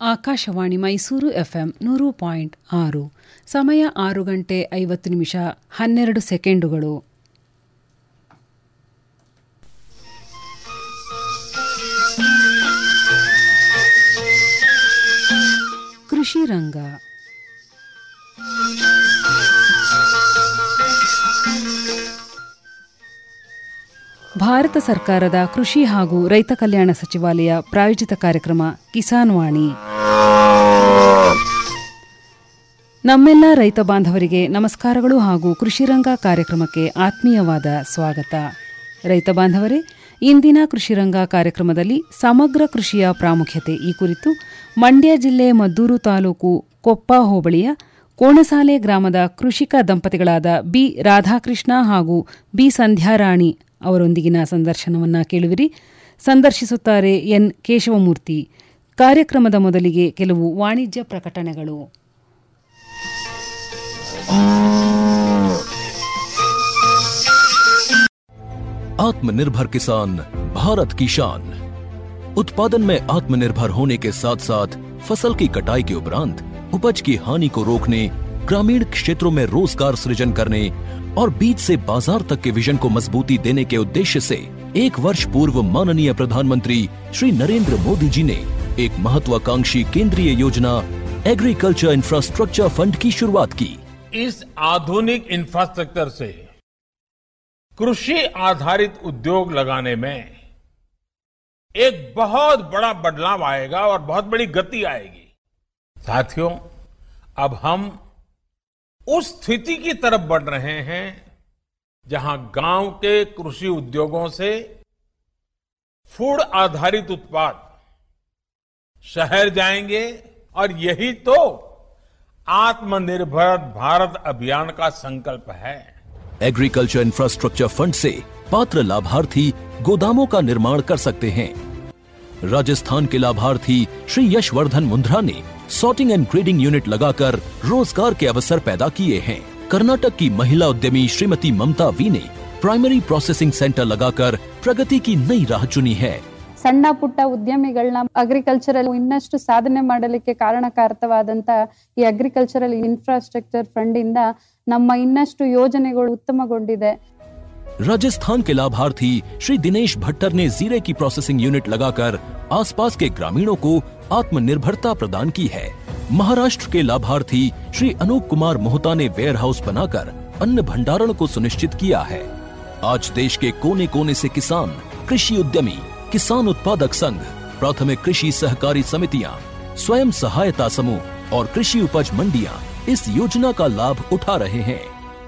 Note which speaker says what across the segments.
Speaker 1: Akashvani Mysuru FM ನೂರು point ಆರು ಸಮಯ ಆರು ಗಂಟೆ ಐವತ್ತು ನಿಮಿಷ ಹನ್ನೆರಡು ಸೆಕೆಂಡುಗಳು ಕೃಷಿ ರಂಗ ಭಾರತ ಸರ್ಕಾರದ ಕೃಷಿ ಹಾಗೂ ರೈತ ಕಲ್ಯಾಣ ಸಚಿವಾಲಯ ಪ್ರಾಯೋಜಿತ ಕಾರ್ಯಕ್ರಮ ಕಿಸಾನ್ ವಾಣಿ ನಮ್ಮೆಲ್ಲ ರೈತ ಬಾಂಧವರಿಗೆ ನಮಸ್ಕಾರಗಳು ಹಾಗೂ ಕೃಷಿರಂಗ ಕಾರ್ಯಕ್ರಮಕ್ಕೆ ಆತ್ಮೀಯವಾದ ಸ್ವಾಗತ ರೈತ ಬಾಂಧವರೇ ಇಂದಿನ ಕೃಷಿರಂಗ ಕಾರ್ಯಕ್ರಮದಲ್ಲಿ ಸಮಗ್ರ ಕೃಷಿಯ ಪ್ರಾಮುಖ್ಯತೆ ಈ ಕುರಿತು ಮಂಡ್ಯ ಜಿಲ್ಲೆ ಮದ್ದೂರು ತಾಲೂಕು ಕೊಪ್ಪ ಹೋಬಳಿಯ ಕೋಣಸಾಲೆ ಗ್ರಾಮದ ಕೃಷಿಕ ದಂಪತಿಗಳಾದ ಬಿ ರಾಧಾಕೃಷ್ಣ ಹಾಗೂ ಬಿ ಸಂಧ್ಯಾರಾಣಿ ಅವರೊಂದಿಗಿನ ಸಂದರ್ಶನವನ್ನ ಕೇಳುವಿರಿ ಸಂದರ್ಶಿಸುತ್ತಾರೆ ಎನ್ ಕೇಶವಮೂರ್ತಿ ಕಾರ್ಯಕ್ರಮದ ಮೊದಲಿಗೆ ಕೆಲವು ವಾಣಿಜ್ಯ ಪ್ರಕಟಣೆಗಳು
Speaker 2: आत्मनिर्भर किसान भारत की शान उत्पादन में आत्मनिर्भर होने के साथ साथ फसल की कटाई के उपरांत उपज की हानि को रोकने ग्रामीण क्षेत्रों में रोजगार सृजन करने और बीज से बाजार तक के विजन को मजबूती देने के उद्देश्य से एक वर्ष पूर्व माननीय प्रधानमंत्री श्री नरेंद्र मोदी जी ने एक महत्वाकांक्षी केंद्रीय योजना एग्रीकल्चर इंफ्रास्ट्रक्चर फंड की शुरुआत की
Speaker 3: इस आधुनिक इंफ्रास्ट्रक्चर से कृषि आधारित उद्योग लगाने में एक बहुत बड़ा बदलाव आएगा और बहुत बड़ी गति आएगी साथियों अब हम उस स्थिति की तरफ बढ़ रहे हैं जहां गांव के कृषि उद्योगों से फूड आधारित उत्पाद शहर जाएंगे और यही तो आत्मनिर्भर भारत अभियान का संकल्प है
Speaker 2: एग्रीकल्चर इंफ्रास्ट्रक्चर फंड से पात्र लाभार्थी गोदामों का निर्माण कर सकते हैं राजस्थान के लाभार्थी श्री यशवर्धन मुंद्रा ने सॉर्टिंग एंड ग्रेडिंग यूनिट लगाकर रोजगार के अवसर पैदा किए हैं कर्नाटक की महिला उद्यमी श्रीमती ममता वी ने प्राइमरी प्रोसेसिंग सेंटर लगाकर प्रगति की नई राह चुनी है
Speaker 4: ಸಣ್ಣ ಪುಟ್ಟ ಉದ್ಯಮಿಗಳನ್ನ ಅಗ್ರಿಕಲ್ಚರಲ್ ಇನ್ನಷ್ಟು ಸಾಧನೆ ಮಾಡಲಿಕ್ಕೆ ಕಾರಣಕಾರಕವಾದಂತ ಈ ಅಗ್ರಿಕಲ್ಚರಲ್ ಇನ್ಫ್ರಾಸ್ಟ್ರಕ್ಚರ್ ಫಂಡ್ ಇಂದ ನಮ್ಮ ಇನ್ನಷ್ಟು ಯೋಜನೆಗಳು ಉತ್ತಮಗೊಂಡಿದೆ
Speaker 2: राजस्थान के लाभार्थी श्री दिनेश भट्टर ने जीरे की प्रोसेसिंग यूनिट लगाकर आसपास के ग्रामीणों को आत्मनिर्भरता प्रदान की है महाराष्ट्र के लाभार्थी श्री अनूप कुमार मोहता ने वेयर हाउस बनाकर अन्न भंडारण को सुनिश्चित किया है आज देश के कोने कोने से किसान कृषि उद्यमी किसान उत्पादक संघ प्राथमिक कृषि सहकारी समितियां स्वयं सहायता समूह और कृषि उपज मंडियां इस योजना का लाभ उठा रहे हैं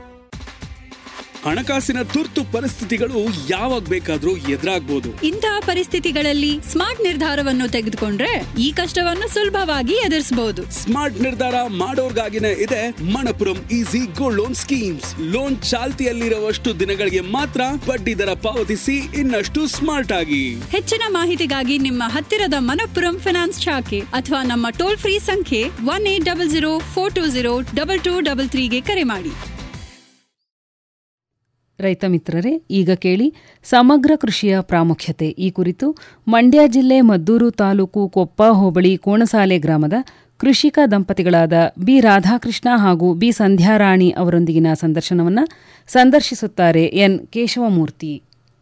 Speaker 5: ಹಣಕಾಸಿನ ತುರ್ತು ಪರಿಸ್ಥಿತಿಗಳು ಯಾವಾಗ ಬೇಕಾದ್ರೂ ಎದುರಾಗ್ಬೋದು
Speaker 6: ಇಂತಹ ಪರಿಸ್ಥಿತಿಗಳಲ್ಲಿ ಸ್ಮಾರ್ಟ್ ನಿರ್ಧಾರವನ್ನು ತೆಗೆದುಕೊಂಡ್ರೆ ಈ ಕಷ್ಟವನ್ನು ಸುಲಭವಾಗಿ ಎದುರಿಸಬಹುದು
Speaker 5: ಸ್ಮಾರ್ಟ್ ನಿರ್ಧಾರ ಮಾಡೋರ್ಗಾಗಿನೇ ಇದೆ Manappuram easy gold loan schemes loan ಚಾಲ್ತಿಯಲ್ಲಿರುವಷ್ಟು ದಿನಗಳಿಗೆ ಮಾತ್ರ ಬಡ್ಡಿ ದರ ಪಾವತಿಸಿ ಇನ್ನಷ್ಟು ಸ್ಮಾರ್ಟ್ ಆಗಿ
Speaker 6: ಹೆಚ್ಚಿನ ಮಾಹಿತಿಗಾಗಿ ನಿಮ್ಮ ಹತ್ತಿರದ ಮನಪ್ಪುರಂ ಫಿನಾನ್ಸ್ ಶಾಖೆ ಅಥವಾ ನಮ್ಮ ಟೋಲ್ ಫ್ರೀ ಸಂಖ್ಯೆ one eight double zero four two zero double two double ತ್ರೀಗೆ ಕರೆ ಮಾಡಿ
Speaker 1: ರೈತ ಮಿತ್ರರೇ ಈಗ ಕೇಳಿ ಸಮಗ್ರ ಕೃಷಿಯ ಪ್ರಾಮುಖ್ಯತೆ ಈ ಕುರಿತು ಮಂಡ್ಯ ಜಿಲ್ಲೆ ಮದ್ದೂರು ತಾಲೂಕು ಕೊಪ್ಪ ಹೋಬಳಿ ಕೋಣಸಾಲೆ ಗ್ರಾಮದ ಕೃಷಿಕ ದಂಪತಿಗಳಾದ ಬಿ ರಾಧಾಕೃಷ್ಣ ಹಾಗೂ ಬಿ ಸಂಧ್ಯಾರಾಣಿ ಅವರೊಂದಿಗಿನ ಸಂದರ್ಶನವನ್ನ ಸಂದರ್ಶಿಸುತ್ತಾರೆ ಎನ್ ಕೇಶವಮೂರ್ತಿ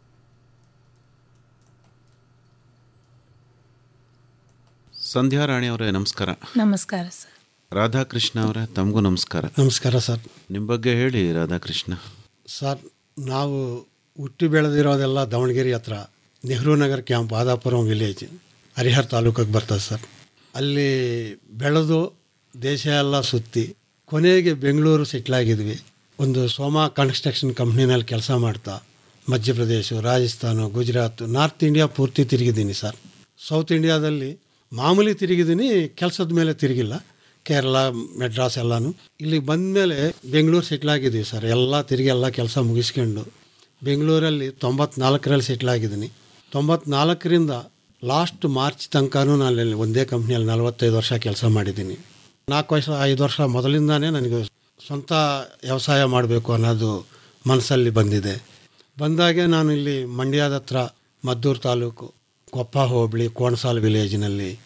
Speaker 7: ಸಂಧ್ಯಾ ರಾಣಿ ಅವರೇ ನಮಸ್ಕಾರ
Speaker 8: ನಮಸ್ಕಾರ ಸರ್
Speaker 7: ರಾಧಾಕೃಷ್ಣ ಅವರೇ ತಮಗೂ ನಮಸ್ಕಾರ
Speaker 9: ನಮಸ್ಕಾರ ಸರ್
Speaker 7: ನಿಮ್ಮ ಬಗ್ಗೆ ಹೇಳಿ ರಾಧಾಕೃಷ್ಣ
Speaker 9: ಸರ್ ನಾವು ಹುಟ್ಟಿ ಬೆಳೆದಿರೋದೆಲ್ಲ ದಾವಣಗೆರೆ ಹತ್ರ ನೆಹರು ನಗರ್ ಕ್ಯಾಂಪ್ ಆದಾಪುರಂ ವಿಲೇಜ್ ಹರಿಹರ ತಾಲೂಕಿಗೆ ಬರ್ತದೆ ಸರ್ ಅಲ್ಲಿ ಬೆಳೆದು ದೇಶ ಎಲ್ಲ ಸುತ್ತಿ ಕೊನೆಗೆ ಬೆಂಗಳೂರು ಸೆಟ್ಲಾಗಿದ್ವಿ ಒಂದು ಸೋಮಾ ಕನ್ಸ್ಟ್ರಕ್ಷನ್ ಕಂಪ್ನಿನಲ್ಲಿ ಕೆಲಸ ಮಾಡ್ತಾ ಮಧ್ಯಪ್ರದೇಶ ರಾಜಸ್ಥಾನ ಗುಜರಾತ್ ನಾರ್ತ್ ಇಂಡಿಯಾ ಪೂರ್ತಿ ತಿರುಗಿದ್ದೀನಿ ಸರ್ ಸೌತ್ ಇಂಡಿಯಾದಲ್ಲಿ ಮಾಮೂಲಿ ತಿರುಗಿದ್ದೀನಿ ಕೆಲಸದ ಮೇಲೆ ತಿರುಗಿಲ್ಲ ಕೇರಳ ಮೆಡ್ರಾಸ್ ಎಲ್ಲಾನು ಇಲ್ಲಿಗೆ ಬಂದಮೇಲೆ ಬೆಂಗಳೂರು ಸೆಟ್ಲಾಗಿದ್ದೀವಿ ಸರ್ ಎಲ್ಲ ತಿರುಗಿ ಎಲ್ಲ ಕೆಲಸ ಮುಗಿಸ್ಕೊಂಡು ಬೆಂಗಳೂರಲ್ಲಿ ತೊಂಬತ್ನಾಲ್ಕರಲ್ಲಿ ಸೆಟ್ಲಾಗಿದ್ದೀನಿ ತೊಂಬತ್ನಾಲ್ಕರಿಂದ ಲಾಸ್ಟ್ ಮಾರ್ಚ್ ತನಕನೂ ನಾನು ಅಲ್ಲಿ ಒಂದೇ ಕಂಪ್ನಿಯಲ್ಲಿ ನಲವತ್ತೈದು ವರ್ಷ ಕೆಲಸ ಮಾಡಿದ್ದೀನಿ ನಾಲ್ಕು ವರ್ಷ ಐದು ವರ್ಷ ಮೊದಲಿಂದಾನೇ ನನಗೆ ಸ್ವಂತ ವ್ಯವಸಾಯ ಮಾಡಬೇಕು ಅನ್ನೋದು ಮನಸ್ಸಲ್ಲಿ ಬಂದಿದೆ ಬಂದಾಗೆ ನಾನು ಇಲ್ಲಿ ಮಂಡ್ಯದ ಹತ್ರ ಮದ್ದೂರು ತಾಲೂಕು ಕೊಪ್ಪ ಹೋಬಳಿ ಕೋಣಸಾಲ್ ವಿಲೇಜ್ನಲ್ಲಿ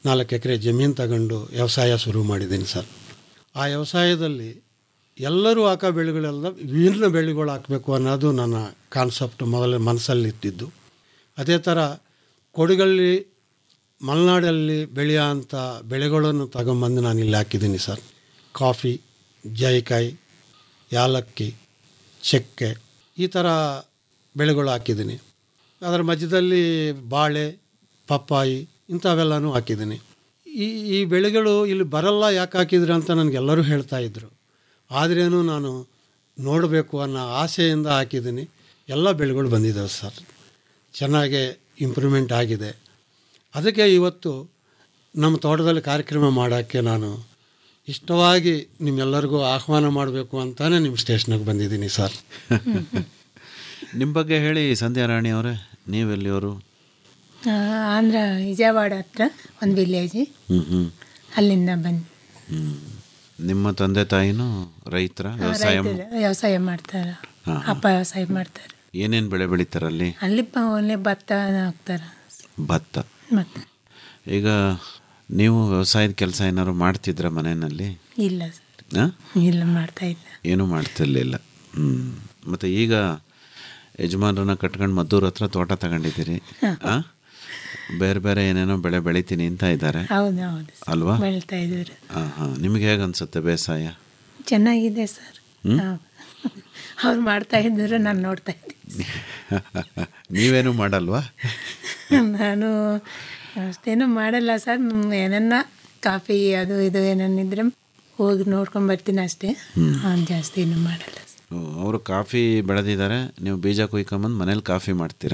Speaker 9: ನಾಲ್ಕು ಎಕರೆ ಜಮೀನು ತಗೊಂಡು ವ್ಯವಸಾಯ ಶುರು ಮಾಡಿದ್ದೀನಿ ಸರ್ ಆ ವ್ಯವಸಾಯದಲ್ಲಿ ಎಲ್ಲರೂ ಹಾಕೋ ಬೆಳೆಗಳೆಲ್ಲ ವಿಭಿನ್ನ ಬೆಳೆಗಳು ಹಾಕಬೇಕು ಅನ್ನೋದು ನನ್ನ ಕಾನ್ಸೆಪ್ಟ್ ಮೊದಲ ಮನಸ್ಸಲ್ಲಿ ಇಟ್ಟಿದ್ದು ಅದೇ ಥರ ಕೊಡಗಲ್ಲಿ ಮಲೆನಾಡಲ್ಲಿ ಬೆಳೆಯೋ ಅಂಥ ಬೆಳೆಗಳನ್ನು ತಗೊಂಬಂದು ನಾನು ಇಲ್ಲಿ ಹಾಕಿದ್ದೀನಿ ಸರ್ ಕಾಫಿ ಜಾಯಿಕಾಯಿ ಯಾಲಕ್ಕಿ ಚಕ್ಕೆ ಈ ಥರ ಬೆಳೆಗಳು ಹಾಕಿದ್ದೀನಿ ಅದರ ಮಧ್ಯದಲ್ಲಿ ಬಾಳೆ ಪಪ್ಪಾಯಿ ಇಂಥವೆಲ್ಲನೂ ಹಾಕಿದ್ದೀನಿ ಈ ಈ ಬೆಳೆಗಳು ಇಲ್ಲಿ ಬರಲ್ಲ ಯಾಕೆ ಹಾಕಿದ್ರಿ ಅಂತ ನನಗೆಲ್ಲರೂ ಹೇಳ್ತಾ ಇದ್ದರು ಆದ್ರೇನು ನಾನು ನೋಡಬೇಕು ಅನ್ನೋ ಆಸೆಯಿಂದ ಹಾಕಿದ್ದೀನಿ ಎಲ್ಲ ಬೆಳೆಗಳು ಬಂದಿದ್ದಾವೆ ಸರ್ ಚೆನ್ನಾಗೇ ಇಂಪ್ರೂವ್ಮೆಂಟ್ ಆಗಿದೆ ಅದಕ್ಕೆ ಇವತ್ತು ನಮ್ಮ ತೋಟದಲ್ಲಿ ಕಾರ್ಯಕ್ರಮ ಮಾಡೋಕ್ಕೆ ನಾನು ಇಷ್ಟವಾಗಿ ನಿಮ್ಮೆಲ್ಲರಿಗೂ ಆಹ್ವಾನ ಮಾಡಬೇಕು ಅಂತಾನೆ ನಿಮ್ಮ ಸ್ಟೇಷನ್ಗೆ ಬಂದಿದ್ದೀನಿ ಸರ್
Speaker 7: ನಿಮ್ಮ ಬಗ್ಗೆ ಹೇಳಿ ಸಂಧ್ಯಾ ರಾಣಿ ಅವರೇ ನೀವೆಲ್ಲಿಯವರು
Speaker 8: ಆ, ಆಂಧ್ರ ವಿಜಯವಾಡ ಹತ್ರ ಒಂದು ವಿಲೇಜ್
Speaker 7: ಹ್ಞೂ ಹ್ಞೂ
Speaker 8: ಅಲ್ಲಿಂದ ಬಂದು
Speaker 7: ಹ್ಞೂ ನಿಮ್ಮ ತಂದೆ ತಾಯಿನೂ ರೈತರ ವ್ಯವಸಾಯ
Speaker 8: ರೈತರು ವ್ಯವಸಾಯ ಮಾಡ್ತಾರೆ
Speaker 7: ಹಾ.
Speaker 8: ಅಪ್ಪ ವ್ಯವಸಾಯ ಮಾಡ್ತಾರೆ
Speaker 7: ಏನೇನು ಬೆಳೆ ಬೆಳೀತಾರಲ್ಲಿ
Speaker 8: ಅಲ್ಲಿ ಪ ಒಳ್ಳೆ ಭತ್ತ ಹಾಕ್ತಾರೆ
Speaker 7: ಭತ್ತ
Speaker 8: ಮತ್ತೆ
Speaker 7: ಈಗ ನೀವು ವ್ಯವಸಾಯದ ಕೆಲಸ ಏನಾದ್ರು ಮಾಡ್ತಿದ್ರ ಮನೆಯಲ್ಲಿ
Speaker 8: ಇಲ್ಲ ಸರ್
Speaker 7: ಆ?
Speaker 8: ಇಲ್ಲ ಮಾಡ್ತಾ ಇಲ್ಲ
Speaker 7: ಏನೂ ಮಾಡ್ತಿರ್ಲಿಲ್ಲ ಹ್ಞೂ ಮತ್ತು ಈಗ ಯಜಮಾನ್ರನ್ನ ಕಟ್ಕೊಂಡು ಮದ್ದೂರ್ ಹತ್ರ ತೋಟ ತಗೊಂಡಿದ್ದೀರಿ ಆ? ಬೇರೆ ಬೇರೆ ಏನೇನೋ ಬೆಳೆ ಬೆಳಿತೀನಿ ಅಂತ ಇದ್ದಾರೆ
Speaker 8: ಹೌದು ಹೌದು ಸರ್.
Speaker 7: ಅಲ್ವಾ
Speaker 8: ಬೆಳ್ತಾ ಇದ್ದಾರೆ
Speaker 7: ಹಾಂ ಹಾಂ ನಿಮ್ಗೆ ಹೇಗೆ ಅನ್ಸುತ್ತೆ ಬೇಸಾಯ
Speaker 8: ಚೆನ್ನಾಗಿದೆ ಸರ್
Speaker 7: ಹ್ಮ್?
Speaker 8: ಅವ್ರು ಮಾಡ್ತಾ ಇದ್ರು ನಾನು ನೋಡ್ತಾ ಇದ್ದೀನಿ
Speaker 7: ನೀವೇನು ಮಾಡಲ್ವಾ
Speaker 8: ನಾನು ಅಷ್ಟೇನು ಮಾಡಲ್ಲ ಸರ್ ಮ್, ಏನನ್ನ ಕಾಫಿ ಅದು ಇದು ಏನನ್ನಿದ್ರೆ ಹೋಗಿ ನೋಡ್ಕೊಂಡು ಬರ್ತೀನಿ ಅಷ್ಟೇ ಅವ್ನು ಜಾಸ್ತಿ ಏನು ಮಾಡಲ್ಲ ಸರ್.
Speaker 7: ಅವರು ಕಾಫಿ ಬೆಳೆದಿದ್ದಾರೆ ನೀವು ಬೀಜ ಕುಯ್ಕೊಂಬಂದು ಮನೇಲಿ ಕಾಫಿ ಮಾಡ್ತೀರಾ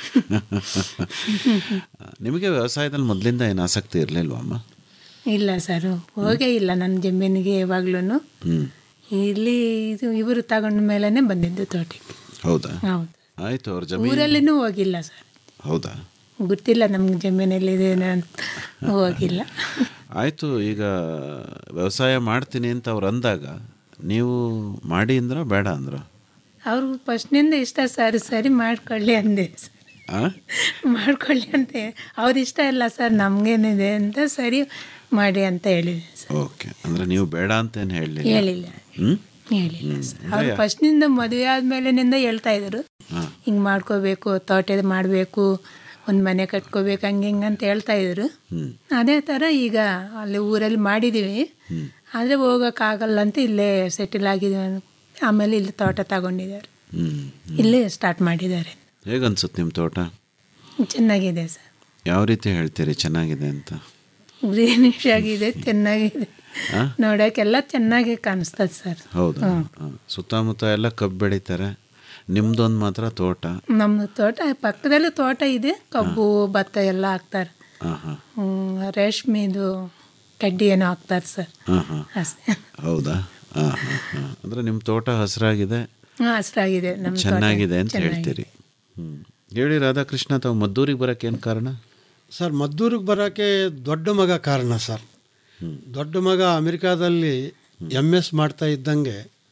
Speaker 7: ನಿಮಗೆ ವ್ಯವಸಾಯದಲ್ಲಿ ಮೊದಲಿಂದ ಏನು ಆಸಕ್ತಿ ಇರಲಿಲ್ವಾ ಅಮ್ಮ
Speaker 8: ಇಲ್ಲ ಸರ್ ಹೋಗೇ ಇಲ್ಲ ನನ್ನ ಜಮೀನಿಗೆ ಯಾವಾಗ್ಲೂ
Speaker 7: ಹ್ಞೂ
Speaker 8: ಇಲ್ಲಿ ಇದು ಇವರು ತಗೊಂಡ ಮೇಲೇ ಬಂದಿದ್ದು ತೋಟಕ್ಕೆ
Speaker 7: ಹೌದಾ
Speaker 8: ಹೌದು
Speaker 7: ಆಯಿತು ಅವ್ರ ಜಮೀನು
Speaker 8: ಊರಲ್ಲಿನೂ ಹೋಗಿಲ್ಲ ಸರ್
Speaker 7: ಹೌದಾ
Speaker 8: ಗೊತ್ತಿಲ್ಲ ನಮ್ಗೆ ಜಮೀನಲ್ಲಿ ಅಂತ ಹೋಗಿಲ್ಲ
Speaker 7: ಆಯಿತು ಈಗ ವ್ಯವಸಾಯ ಮಾಡ್ತೀನಿ ಅಂತ ಅವ್ರು ಅಂದಾಗ ನೀವು ಮಾಡಿ ಅಂದ್ರ ಬೇಡ ಅಂದ್ರ
Speaker 8: ಅವ್ರಿಗೆ ಫಸ್ಟ್ನಿಂದ ಇಷ್ಟ ಸರ್ ಸರಿ ಮಾಡ್ಕೊಳ್ಳಿ ಅಂದೆ ಸರ್
Speaker 7: ಆ
Speaker 8: ಮಾಡ್ಕೊಳ್ಳಿ ಅಂತ ಅವ್ರ ಇಷ್ಟ ಇಲ್ಲ ಸರ್ ನಮಗೇನಿದೆ ಅಂತ ಸರಿ ಮಾಡಿ ಅಂತ ಹೇಳಿದೆ ಸರ್
Speaker 7: ಓಕೆ ಅಂದರೆ ನೀವು ಬೇಡ ಅಂತೇನು ಹೇಳಲಿಲ್ಲ
Speaker 8: ಹೇಳಿಲ್ಲ
Speaker 7: ಹ್ಞೂ
Speaker 8: ಹೇಳಿಲ್ಲ ಸರ್ ಅವ್ರು ಫಸ್ಟ್ನಿಂದ ಮದುವೆ ಆದ್ಮೇಲಿನಿಂದ ಹೇಳ್ತಾ ಇದ್ರು
Speaker 7: ಹಾಂ
Speaker 8: ಹಿಂಗೆ ಮಾಡ್ಕೋಬೇಕು ತೋಟ ಮಾಡಬೇಕು ಒಂದು ಮನೆ ಕಟ್ಕೋಬೇಕು ಹಂಗೆ ಹಿಂಗೆ ಅಂತ ಹೇಳ್ತಾ ಇದ್ರು
Speaker 7: ಹ್ಞೂ
Speaker 8: ಅದೇ ಥರ ಈಗ ಅಲ್ಲಿ ಊರಲ್ಲಿ ಮಾಡಿದ್ದೀವಿ ಆದರೆ ಹೋಗೋಕ್ಕಾಗಲ್ಲ ಅಂತ ಇಲ್ಲೇ ಸೆಟಲ್ ಆಗಿದ್ದೀವಿ ಆಮೇಲೆ ಇಲ್ಲಿ ತೋಟ ತಗೊಂಡಿದ್ದಾರೆ
Speaker 7: ಹ್ಞೂ
Speaker 8: ಇಲ್ಲೇ ಸ್ಟಾರ್ಟ್ ಮಾಡಿದ್ದಾರೆ
Speaker 7: ಹೇಗನ್ಸುತ್ತೆ ನಿಮ್ಮ ತೋಟ
Speaker 8: ಚೆನ್ನಾಗಿದೆ ಸರ್
Speaker 7: ಯಾವ ರೀತಿ ಹೇಳ್ತೀರಿ ಚೆನ್ನಾಗಿದೆ ಅಂತ
Speaker 8: ಗ್ರೀನಿಶ್ ಆಗಿದೆ ಚೆನ್ನಾಗಿದೆ
Speaker 7: ಆ?
Speaker 8: ನೋಡೋಕ್ಕೆಲ್ಲ ಚೆನ್ನಾಗಿ ಕಾಣಿಸ್ತದೆ ಸರ್
Speaker 7: ಹೌದಾ ಹಾಂ. ಸುತ್ತಮುತ್ತ ಎಲ್ಲ ಕಬ್ಬು ಬೆಳೀತಾರೆ ನಿಮ್ದೊಂದು ಮಾತ್ರ ತೋಟ
Speaker 8: ನಮ್ಮ ತೋಟ ಪಕ್ಕದಲ್ಲೇ ತೋಟ ಇದೆ ಕಬ್ಬು ಭತ್ತ ಎಲ್ಲ ಹಾಕ್ತಾರೆ
Speaker 7: ಹಾಂ ಹಾಂ
Speaker 8: ಹ್ಮ್, ರೇಷ್ಮೆದು ಕಡ್ಡಿ ಏನೋ ಹಾಕ್ತಾರೆ ಸರ್
Speaker 7: ಹಾಂ ಹಾಂ
Speaker 8: ಅಷ್ಟೇ
Speaker 7: ಹೌದಾ ಹಾಂ ಹಾಂ ಹಾಂ ಅಂದರೆ ನಿಮ್ಮ ತೋಟ ಹಸಿರಾಗಿದೆ
Speaker 8: ಹಾಂ ಹಸ್ರಾಗಿದೆ ನಮ್ಮ ತೋಟ
Speaker 7: ಚೆನ್ನಾಗಿದೆ ಅಂತ
Speaker 8: ಚೆನ್ನಾಗಿದೆ.
Speaker 7: ಹೇಳ್ತೀರಿ ಹ್ಞೂ ಹೇಳಿ ರಾಧಾಕೃಷ್ಣ ತಾವು ಮದ್ದೂರಿಗೆ ಬರೋಕ್ಕೆ ಏನು ಕಾರಣ
Speaker 9: ಸರ್ ಮದ್ದೂರಿಗೆ ಬರೋಕ್ಕೆ ದೊಡ್ಡ ಮಗ ಕಾರಣ ಸರ್ ದೊಡ್ಡ ಮಗ ಅಮೆರಿಕಾದಲ್ಲಿ ಎಮ್ ಎಸ್ ಮಾಡ್ತಾ ಇದ್ದಂಗೆ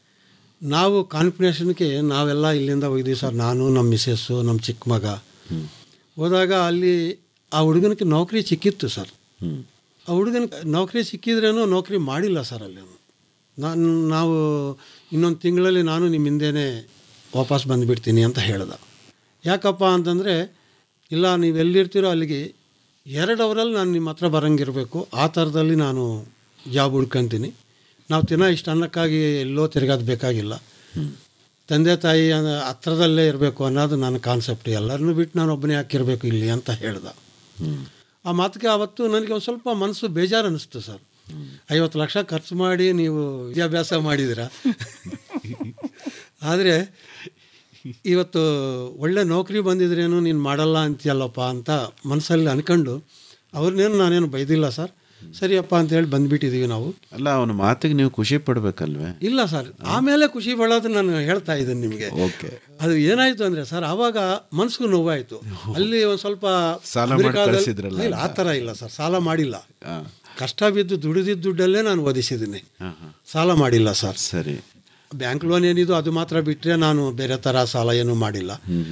Speaker 9: ನಾವು ಕಾನ್ಫಿಡೇಷನ್ಗೆ ನಾವೆಲ್ಲ ಇಲ್ಲಿಂದ ಹೋಗಿದ್ದೀವಿ ಸರ್ ನಾನು ನಮ್ಮ ಮಿಸ್ಸಸ್ಸು ನಮ್ಮ ಚಿಕ್ಕ ಮಗ ಹೋದಾಗ ಅಲ್ಲಿ ಆ ಹುಡುಗನಿಗೆ ನೌಕರಿ ಸಿಕ್ಕಿತ್ತು ಸರ್
Speaker 7: ಹ್ಞೂ
Speaker 9: ಆ ಹುಡುಗನ ನೌಕರಿ ಸಿಕ್ಕಿದ್ರೇನು ನೌಕರಿ ಮಾಡಿಲ್ಲ ಸರ್ ಅಲ್ಲಿ ಅವನು ನಾನು ನಾವು ಇನ್ನೊಂದು ತಿಂಗಳಲ್ಲಿ ನಾನು ನಿಮ್ಮ ಹಿಂದೆನೇ ವಾಪಸ್ ಬಂದುಬಿಡ್ತೀನಿ ಅಂತ ಹೇಳ್ದ ಯಾಕಪ್ಪ ಅಂತಂದರೆ ಇಲ್ಲ ನೀವು ಎಲ್ಲಿರ್ತೀರೋ ಅಲ್ಲಿಗೆ ಎರಡು ಅವರಲ್ಲಿ ನಾನು ನಿಮ್ಮ ಹತ್ರ ಬರಂಗಿರಬೇಕು ಆ ಥರದಲ್ಲಿ ನಾನು ಜಾಬ್ ಹುಡ್ಕೊಂತೀನಿ ನಾವು ತಿನ್ನೋ ಇಷ್ಟು ಅನ್ನಕ್ಕಾಗಿ ಎಲ್ಲೋ ತಿರುಗಾದ ಬೇಕಾಗಿಲ್ಲ ತಂದೆ ತಾಯಿ ಅನ್ನ- ಹತ್ರದಲ್ಲೇ ಇರಬೇಕು ಅನ್ನೋದು ನನ್ನ ಕಾನ್ಸೆಪ್ಟ್ ಎಲ್ಲರನ್ನೂ ಬಿಟ್ಟು ನಾನು ಒಬ್ಬನೇ ಹಾಕಿರಬೇಕು ಇಲ್ಲಿ ಅಂತ ಹೇಳ್ದ ಆ ಮಾತಿಗೆ ಆವತ್ತು ನನಗೆ ಒಂದು ಸ್ವಲ್ಪ ಮನಸ್ಸು ಬೇಜಾರು ಅನ್ನಿಸ್ತು ಸರ್ ಐವತ್ತು ಲಕ್ಷ ಖರ್ಚು ಮಾಡಿ ನೀವು ವಿದ್ಯಾಭ್ಯಾಸ ಮಾಡಿದಿರ ಆದರೆ ಇವತ್ತು ಒಳ್ಳೆ ನೌಕರಿ ಬಂದಿದ್ರೇನು ನೀನು ಮಾಡಲ್ಲ ಅಂತೀಯಲ್ಲಪ್ಪ ಅಂತ ಮನಸ್ಸಲ್ಲಿ ಅನ್ಕೊಂಡು ಅವ್ರನ್ನೇನು ನಾನೇನು ಬೈದಿಲ್ಲ ಸರ್ ಸರಿಯಪ್ಪ ಅಂತ ಹೇಳಿ ಬಂದ್ಬಿಟ್ಟಿದ್ದೀವಿ ನಾವು
Speaker 7: ಅಲ್ಲ ಅವನ ಮಾತಿಗೆ ನೀವು ಖುಷಿ ಪಡ್ಬೇಕಲ್ವೇ
Speaker 9: ಇಲ್ಲ ಸರ್ ಆಮೇಲೆ ಖುಷಿ ಪಡೋದು ನಾನು ಹೇಳ್ತಾ ಇದ್ದೀನಿ ನಿಮಗೆ
Speaker 7: ಓಕೆ
Speaker 9: ಅದು ಏನಾಯ್ತು ಅಂದ್ರೆ ಸರ್ ಆವಾಗ ಮನ್ಸಿಗೂ ನೋವಾಯ್ತು ಅಲ್ಲಿ ಒಂದು ಸ್ವಲ್ಪ
Speaker 7: ಸಾಲ ಮಾಡಿ
Speaker 9: ಅಮೆರಿಕಾದಲ್ಲಿ-
Speaker 7: ಕಳ್ಸಿದ್ರಲ್ಲ
Speaker 9: ಇಲ್ಲ ಆ ಥರ ಇಲ್ಲ ಸರ್ ಸಾಲ ಮಾಡಿಲ್ಲ
Speaker 7: ಹಾಂ
Speaker 9: ಕಷ್ಟ ಬಿದ್ದು ದುಡಿದಿದ್ದ ದುಡ್ಡಲ್ಲೇ ನಾನು ಓದಿಸಿದ್ದೀನಿ
Speaker 7: ಹಾಂ ಹಾಂ
Speaker 9: ಸಾಲ ಮಾಡಿಲ್ಲ ಸರ್
Speaker 7: ಸರಿ
Speaker 9: ಬ್ಯಾಂಕ್ ಲೋನ್ ಏನಿದು ಅದು ಮಾತ್ರ ಬಿಟ್ಟರೆ ನಾನು ಬೇರೆ ಥರ ಸಾಲ ಏನೂ ಮಾಡಿಲ್ಲ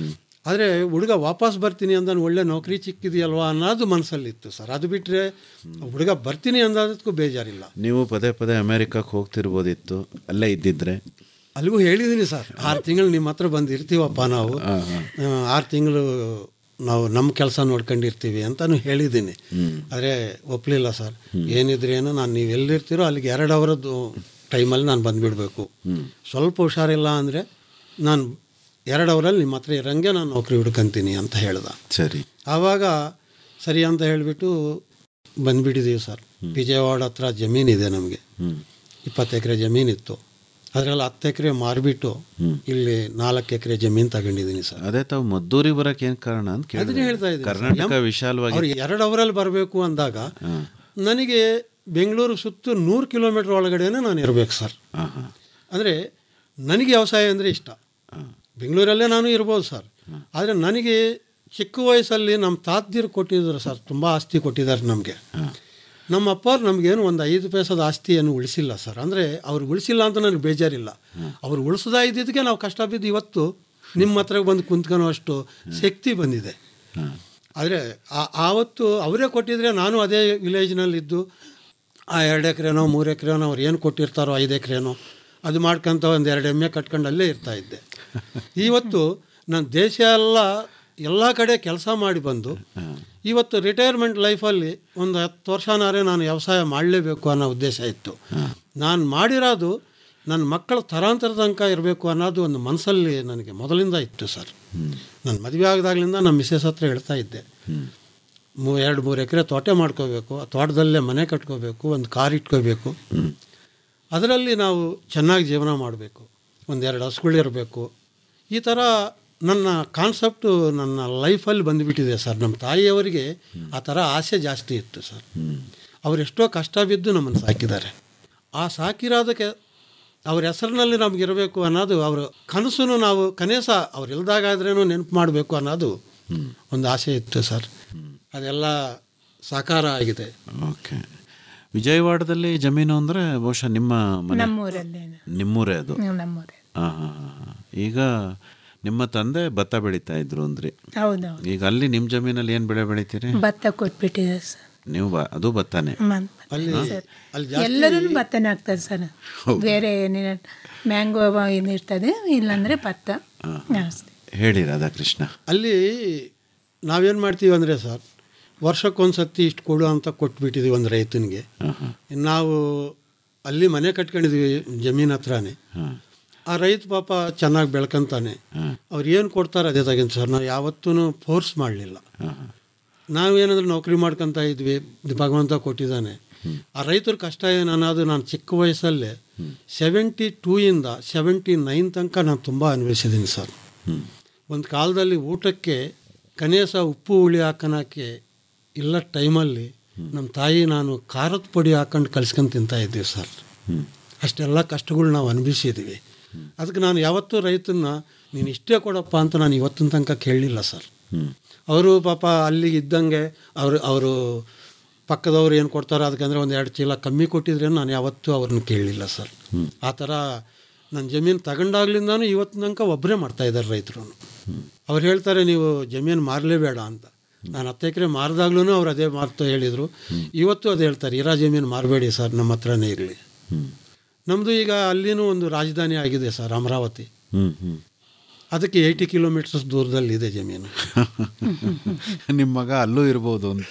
Speaker 9: ಆದರೆ ಹುಡುಗ ವಾಪಸ್ ಬರ್ತೀನಿ ಅಂದಾನು ಒಳ್ಳೆ ನೌಕರಿ ಸಿಕ್ಕಿದೆಯಲ್ವಾ ಅನ್ನೋದು ಮನಸ್ಸಲ್ಲಿತ್ತು ಸರ್ ಅದು ಬಿಟ್ಟರೆ ಹುಡುಗ ಬರ್ತೀನಿ ಅಂದದಕ್ಕೂ ಬೇಜಾರಿಲ್ಲ
Speaker 7: ನೀವು ಪದೇ ಪದೇ ಅಮೇರಿಕಕ್ಕೆ ಹೋಗ್ತಿರ್ಬೋದಿತ್ತು ಅಲ್ಲೇ ಇದ್ದಿದ್ರೆ
Speaker 9: ಅಲ್ಲಿಗೂ ಹೇಳಿದ್ದೀನಿ ಸರ್ ಆರು ತಿಂಗಳು ನಿಮ್ಮ ಹತ್ರ ಬಂದು ಇರ್ತೀವಪ್ಪ ನಾವು ಆರು ತಿಂಗಳು ನಾವು ನಮ್ಮ ಕೆಲಸ ನೋಡ್ಕೊಂಡಿರ್ತೀವಿ ಅಂತಾನು ಹೇಳಿದ್ದೀನಿ ಆದರೆ ಒಪ್ಪಲಿಲ್ಲ ಸರ್ ಏನಿದ್ರೇನು ನಾನು ನೀವು ಎಲ್ಲಿರ್ತೀರೋ ಅಲ್ಲಿಗೆ ಎರಡು ಅವರದ್ದು ಟೈಮಲ್ಲಿ ನಾನು ಬಂದುಬಿಡಬೇಕು ಸ್ವಲ್ಪ ಹುಷಾರಿಲ್ಲ ಅಂದರೆ ನಾನು ಎರಡು ಅವರಲ್ಲಿ ನಿಮ್ಮ ಹತ್ರ ಇರಂಗೆ ನಾನು ನೌಕರಿ ಹುಡ್ಕೊಂತೀನಿ ಅಂತ ಹೇಳ್ದ
Speaker 7: ಸರಿ
Speaker 9: ಆವಾಗ ಸರಿ ಅಂತ ಹೇಳಿಬಿಟ್ಟು ಬಂದುಬಿಟ್ಟಿದ್ದೀವಿ ಸರ್ ವಿಜಯವಾಡ ಹತ್ರ ಜಮೀನಿದೆ ನಮಗೆ ಇಪ್ಪತ್ತು ಎಕರೆ ಜಮೀನಿತ್ತು ಅದರಲ್ಲಿ ಹತ್ತು ಎಕರೆ ಮಾರಿಬಿಟ್ಟು ಇಲ್ಲಿ ನಾಲ್ಕು ಎಕರೆ ಜಮೀನು ತಗೊಂಡಿದ್ದೀನಿ ಸರ್
Speaker 7: ಅದೇ ತಾವು ಮದ್ದೂರಿಗೆ ಬರಕ್ಕೆ ಏನ್ ಕಾರಣ ಅಂತ
Speaker 9: ಅದನ್ನೇ
Speaker 7: ಕೇಳಿದ್ರೆ
Speaker 9: ಹೇಳ್ತಾ ಇದ್ದೀನಿ ಸರ್.
Speaker 7: ಕರ್ನಾಟಕ
Speaker 9: ಎಂ-
Speaker 7: ವಿಶಾಲವಾಗಿ
Speaker 9: ಅವ್ರು ಎರಡು ಅವರಲ್ಲಿ ಬರಬೇಕು ಅಂದಾಗ ನನಗೆ ಬೆಂಗಳೂರು ಸುತ್ತು ನೂರು ಕಿಲೋಮೀಟರ್ ಒಳಗಡೆನೇ ನಾನು ಇರಬೇಕು ಸರ್ ಅಂದರೆ ನನಗೆ ವ್ಯವಸಾಯ ಅಂದರೆ ಇಷ್ಟ ಬೆಂಗಳೂರಲ್ಲೇ ನಾನು ಇರ್ಬೋದು ಸರ್ ಆದರೆ ನನಗೆ ಚಿಕ್ಕ ವಯಸ್ಸಲ್ಲಿ ನಮ್ಮ ತಾತದಿರು ಕೊಟ್ಟಿದ್ರು ಸರ್ ತುಂಬ ಆಸ್ತಿ ಕೊಟ್ಟಿದ್ದಾರೆ ನಮಗೆ ನಮ್ಮ ಅಪ್ಪವ್ರು ನಮಗೇನು ಒಂದು ಐದು ಪೈಸದ ಆಸ್ತಿಯನ್ನು ಉಳಿಸಿಲ್ಲ ಸರ್ ಅಂದರೆ ಅವ್ರು ಉಳಿಸಿಲ್ಲ ಅಂತ ನನಗೆ ಬೇಜಾರಿಲ್ಲ ಅವ್ರು ಉಳಿಸದ ಇದ್ದಿದ್ದಕ್ಕೆ ನಾವು ಕಷ್ಟ ಬಿದ್ದು ಇವತ್ತು ನಿಮ್ಮ ಹತ್ರ ಬಂದು ಕುಂತ್ಕೊಳ್ಳೋ ಅಷ್ಟು ಶಕ್ತಿ ಬಂದಿದೆ ಆದರೆ ಆವತ್ತು ಅವರೇ ಕೊಟ್ಟಿದ್ರೆ ನಾನು ಅದೇ ವಿಲೇಜ್ನಲ್ಲಿದ್ದು ಆ ಎರಡು ಎಕರೆನೋ ಮೂರು ಎಕರೆನೋ ಅವ್ರು ಏನು ಕೊಟ್ಟಿರ್ತಾರೋ ಐದು ಎಕರೆನೋ ಅದು ಮಾಡ್ಕೊಂತ ಒಂದು ಎರಡು ಎಮ್ಮೆ ಕಟ್ಕೊಂಡು ಅಲ್ಲೇ ಇರ್ತಾ ಇದ್ದೆ ಇವತ್ತು ನಾನು ದೇಶ ಎಲ್ಲ ಎಲ್ಲ ಕಡೆ ಕೆಲಸ ಮಾಡಿ ಬಂದು ಇವತ್ತು ರಿಟೈರ್ಮೆಂಟ್ ಲೈಫಲ್ಲಿ ಒಂದು ಹತ್ತು ವರ್ಷನಾರೇ ನಾನು ವ್ಯವಸಾಯ ಮಾಡಲೇಬೇಕು ಅನ್ನೋ ಉದ್ದೇಶ ಇತ್ತು ನಾನು ಮಾಡಿರೋದು ನನ್ನ ಮಕ್ಕಳ ತರಾಂತರ ತನಕ ಇರಬೇಕು ಅನ್ನೋದು ಒಂದು ಮನಸ್ಸಲ್ಲಿ ನನಗೆ ಮೊದಲಿಂದ ಇತ್ತು ಸರ್ ನಾನು ಮದುವೆ ಆಗದಾಗ್ಲಿಂದ ನಮ್ಮ ಮಿಸ್ಸಸ್ ಹತ್ರ ಹೇಳ್ತಾ ಇದ್ದೆ ಮೂ ಎರಡು ಮೂರು ಎಕರೆ ತೋಟ ಮಾಡ್ಕೋಬೇಕು ಆ ತೋಟದಲ್ಲೇ ಮನೆ ಕಟ್ಕೋಬೇಕು ಒಂದು ಕಾರ್ ಇಟ್ಕೋಬೇಕು ಅದರಲ್ಲಿ ನಾವು ಚೆನ್ನಾಗಿ ಜೀವನ ಮಾಡಬೇಕು ಒಂದೆರಡು ಹಸುಗಳಿರಬೇಕು ಈ ಥರ ನನ್ನ ಕಾನ್ಸೆಪ್ಟು ನನ್ನ ಲೈಫಲ್ಲಿ ಬಂದುಬಿಟ್ಟಿದೆ ಸರ್ ನಮ್ಮ ತಾಯಿಯವರಿಗೆ ಆ ಥರ ಆಸೆ ಜಾಸ್ತಿ ಇತ್ತು ಸರ್ ಅವರೆಷ್ಟೋ ಕಷ್ಟ ಬಿದ್ದು ನಮ್ಮನ್ನು ಸಾಕಿದ್ದಾರೆ ಆ ಸಾಕಿರೋದಕ್ಕೆ ಅವ್ರ ಹೆಸರಿನಲ್ಲಿ ನಮಗಿರಬೇಕು ಅನ್ನೋದು ಅವರ ಕನಸು ನಾವು ಕನಸ ಅವ್ರು ಇಲ್ದಾಗಾದ್ರೇನು ನೆನಪು ಮಾಡಬೇಕು ಅನ್ನೋದು ಒಂದು ಆಸೆ ಇತ್ತು ಸರ್ ಅದೆಲ್ಲ ಸಾಕಾರ ಆಗಿದೆ
Speaker 7: ಓಕೆ ವಿಜಯವಾಡದಲ್ಲಿ ಜಮೀನು ಅಂದ್ರೆ ಬಹುಶಃ ನಿಮ್ಮ ಮನೆ
Speaker 8: ನಮ್ಮೂರಲ್ಲೇನು
Speaker 7: ನಿಮ್ಮೂರೇ ಅದು
Speaker 8: ನಮ್ಮೂರೇ
Speaker 7: ಹಾ ಹಾ ಹಾ ಈಗ ನಿಮ್ಮ ತಂದೆ ಭತ್ತ ಬೆಳೀತಾ ಇದ್ರು ಅಂದ್ರಿ
Speaker 8: ಹೌದೌದು
Speaker 7: ಈಗ ಅಲ್ಲಿ ನಿಮ್ಮ ಜಮೀನಲ್ಲಿ ಏನು ಬೆಳೆ ಬೆಳಿತೀರಿ
Speaker 8: ಭತ್ತ ಕೊಟ್ಬಿಟ್ಟಿದೆ ಸರ್
Speaker 7: ನೀವು ಬ- ಅದು ಭತ್ತಾನೆ
Speaker 8: ಮನ್-
Speaker 9: ಅಲ್ಲಿ
Speaker 8: ಸರ್.
Speaker 9: ಅಲ್ಲಿ ಜಾಸ್ತಿ
Speaker 8: ಎಲ್ಲರೂ ಭತ್ತನೇ ಹಾಕ್ತಾರೆ ಸರ್ ಬೇರೆ ಏನೇನು ಮ್ಯಾಂಗೋ ಇದು ಇರ್ತದೆ ಇಲ್ಲಾಂದ್ರೆ ಭತ್ತ ಜಾಸ್ತಿ
Speaker 7: ಹೇಳಿ ರಾಧಾಕೃಷ್ಣ
Speaker 9: ಅಲ್ಲಿ ನಾವೇನು ಮಾಡ್ತೀವಿ ಅಂದರೆ ಸರ್ ವರ್ಷಕ್ಕೊಂದು ಸತಿ ಇಷ್ಟು ಕೊಡು ಅಂತ ಕೊಟ್ಬಿಟ್ಟಿದ್ದೀವಿ ಒಂದು ರೈತನಿಗೆ ನಾವು ಅಲ್ಲಿ ಮನೆ ಕಟ್ಕೊಂಡಿದ್ದೀವಿ ಜಮೀನ್ ಹತ್ರನೇ ಆ ರೈತ ಪಾಪ ಚೆನ್ನಾಗಿ ಬೆಳ್ಕೊಂತಾನೆ ಅವ್ರು ಏನು ಕೊಡ್ತಾರೆ ಅದೇ ತಗಿನ್ ಸರ್ ನಾವು ಯಾವತ್ತೂ ಫೋರ್ಸ್ ಮಾಡಲಿಲ್ಲ ನಾವೇನಾದ್ರೂ ನೌಕರಿ ಮಾಡ್ಕೊತಾ ಇದ್ವಿ ಇದು ಭಗವಂತ ಕೊಟ್ಟಿದ್ದಾನೆ ಆ ರೈತರ ಕಷ್ಟ ಏನು ಅನ್ನೋದು ನಾನು ಚಿಕ್ಕ ವಯಸ್ಸಲ್ಲೇ ಸೆವೆಂಟಿ ಟೂ ಇಂದ ಸೆವೆಂಟಿ ನೈನ್ ತನಕ ನಾನು ತುಂಬ ಅನ್ಭವಿಸಿದ್ದೀನಿ ಸರ್ ಒಂದು ಕಾಲದಲ್ಲಿ ಊಟಕ್ಕೆ ಕನಿಷ್ಠ ಉಪ್ಪು ಹುಳಿ ಹಾಕೋಣಕ್ಕೆ ಇಲ್ಲ ಟೈಮಲ್ಲಿ ನಮ್ಮ ತಾಯಿ ನಾನು ಖಾರದ ಪುಡಿ ಹಾಕೊಂಡು ಕಲ್ಸ್ಕೊಂಡು ತಿಂತಾ ಇದ್ದೀವಿ ಸರ್ ಅಷ್ಟೆಲ್ಲ ಕಷ್ಟಗಳು ನಾವು ಅನುಭವಿಸಿದ್ದೀವಿ ಅದಕ್ಕೆ ನಾನು ಯಾವತ್ತೂ ರೈತನ್ನ ನೀನು ಇಷ್ಟೇ ಕೊಡಪ್ಪ ಅಂತ ನಾನು ಇವತ್ತಿನ ತನಕ ಕೇಳಲಿಲ್ಲ ಸರ್ ಅವರು ಪಾಪ ಅಲ್ಲಿ ಇದ್ದಂಗೆ ಅವರು ಅವರು ಪಕ್ಕದವ್ರು ಏನು ಕೊಡ್ತಾರೋ ಅದಕ್ಕಂದ್ರೆ ಒಂದು ಎರಡು ಚೀಲ ಕಮ್ಮಿ ಕೊಟ್ಟಿದ್ರೆ ನಾನು ಯಾವತ್ತೂ ಅವ್ರನ್ನ ಕೇಳಲಿಲ್ಲ ಸರ್ ಆ ಥರ ನನ್ನ ಜಮೀನು ತಗೊಂಡಾಗ್ಲಿಂದಾನು ಇವತ್ತಿನ ತನಕ ಒಬ್ಬರೇ ಮಾಡ್ತಾ ಇದ್ದಾರೆ ರೈತರು ಅವ್ರು ಹೇಳ್ತಾರೆ ನೀವು ಜಮೀನು ಮಾರಲೇಬೇಡ ಅಂತ ನಾನು ಹತ್ತು ಎಕರೆ ಮಾರಿದಾಗ್ಲೂ ಅವ್ರು ಅದೇ ಮಾರ್ತಾ ಹೇಳಿದರು ಇವತ್ತು ಅದು ಹೇಳ್ತಾರೆ ಇರೋ ಜಮೀನು ಮಾರಬೇಡಿ ಸರ್ ನಮ್ಮ ಹತ್ರನೇ ಇರಲಿ ನಮ್ಮದು ಈಗ ಅಲ್ಲಿನೂ ಒಂದು ರಾಜಧಾನಿ ಆಗಿದೆ ಸರ್ ಅಮರಾವತಿ
Speaker 7: ಹ್ಮ್ ಹ್ಮ್
Speaker 9: ಅದಕ್ಕೆ ಏಯ್ಟಿ ಕಿಲೋಮೀಟರ್ಸ್ ದೂರದಲ್ಲಿದೆ ಜಮೀನು
Speaker 7: ನಿಮ್ಮ ಮಗ ಅಲ್ಲೂ ಇರ್ಬೋದು ಅಂತ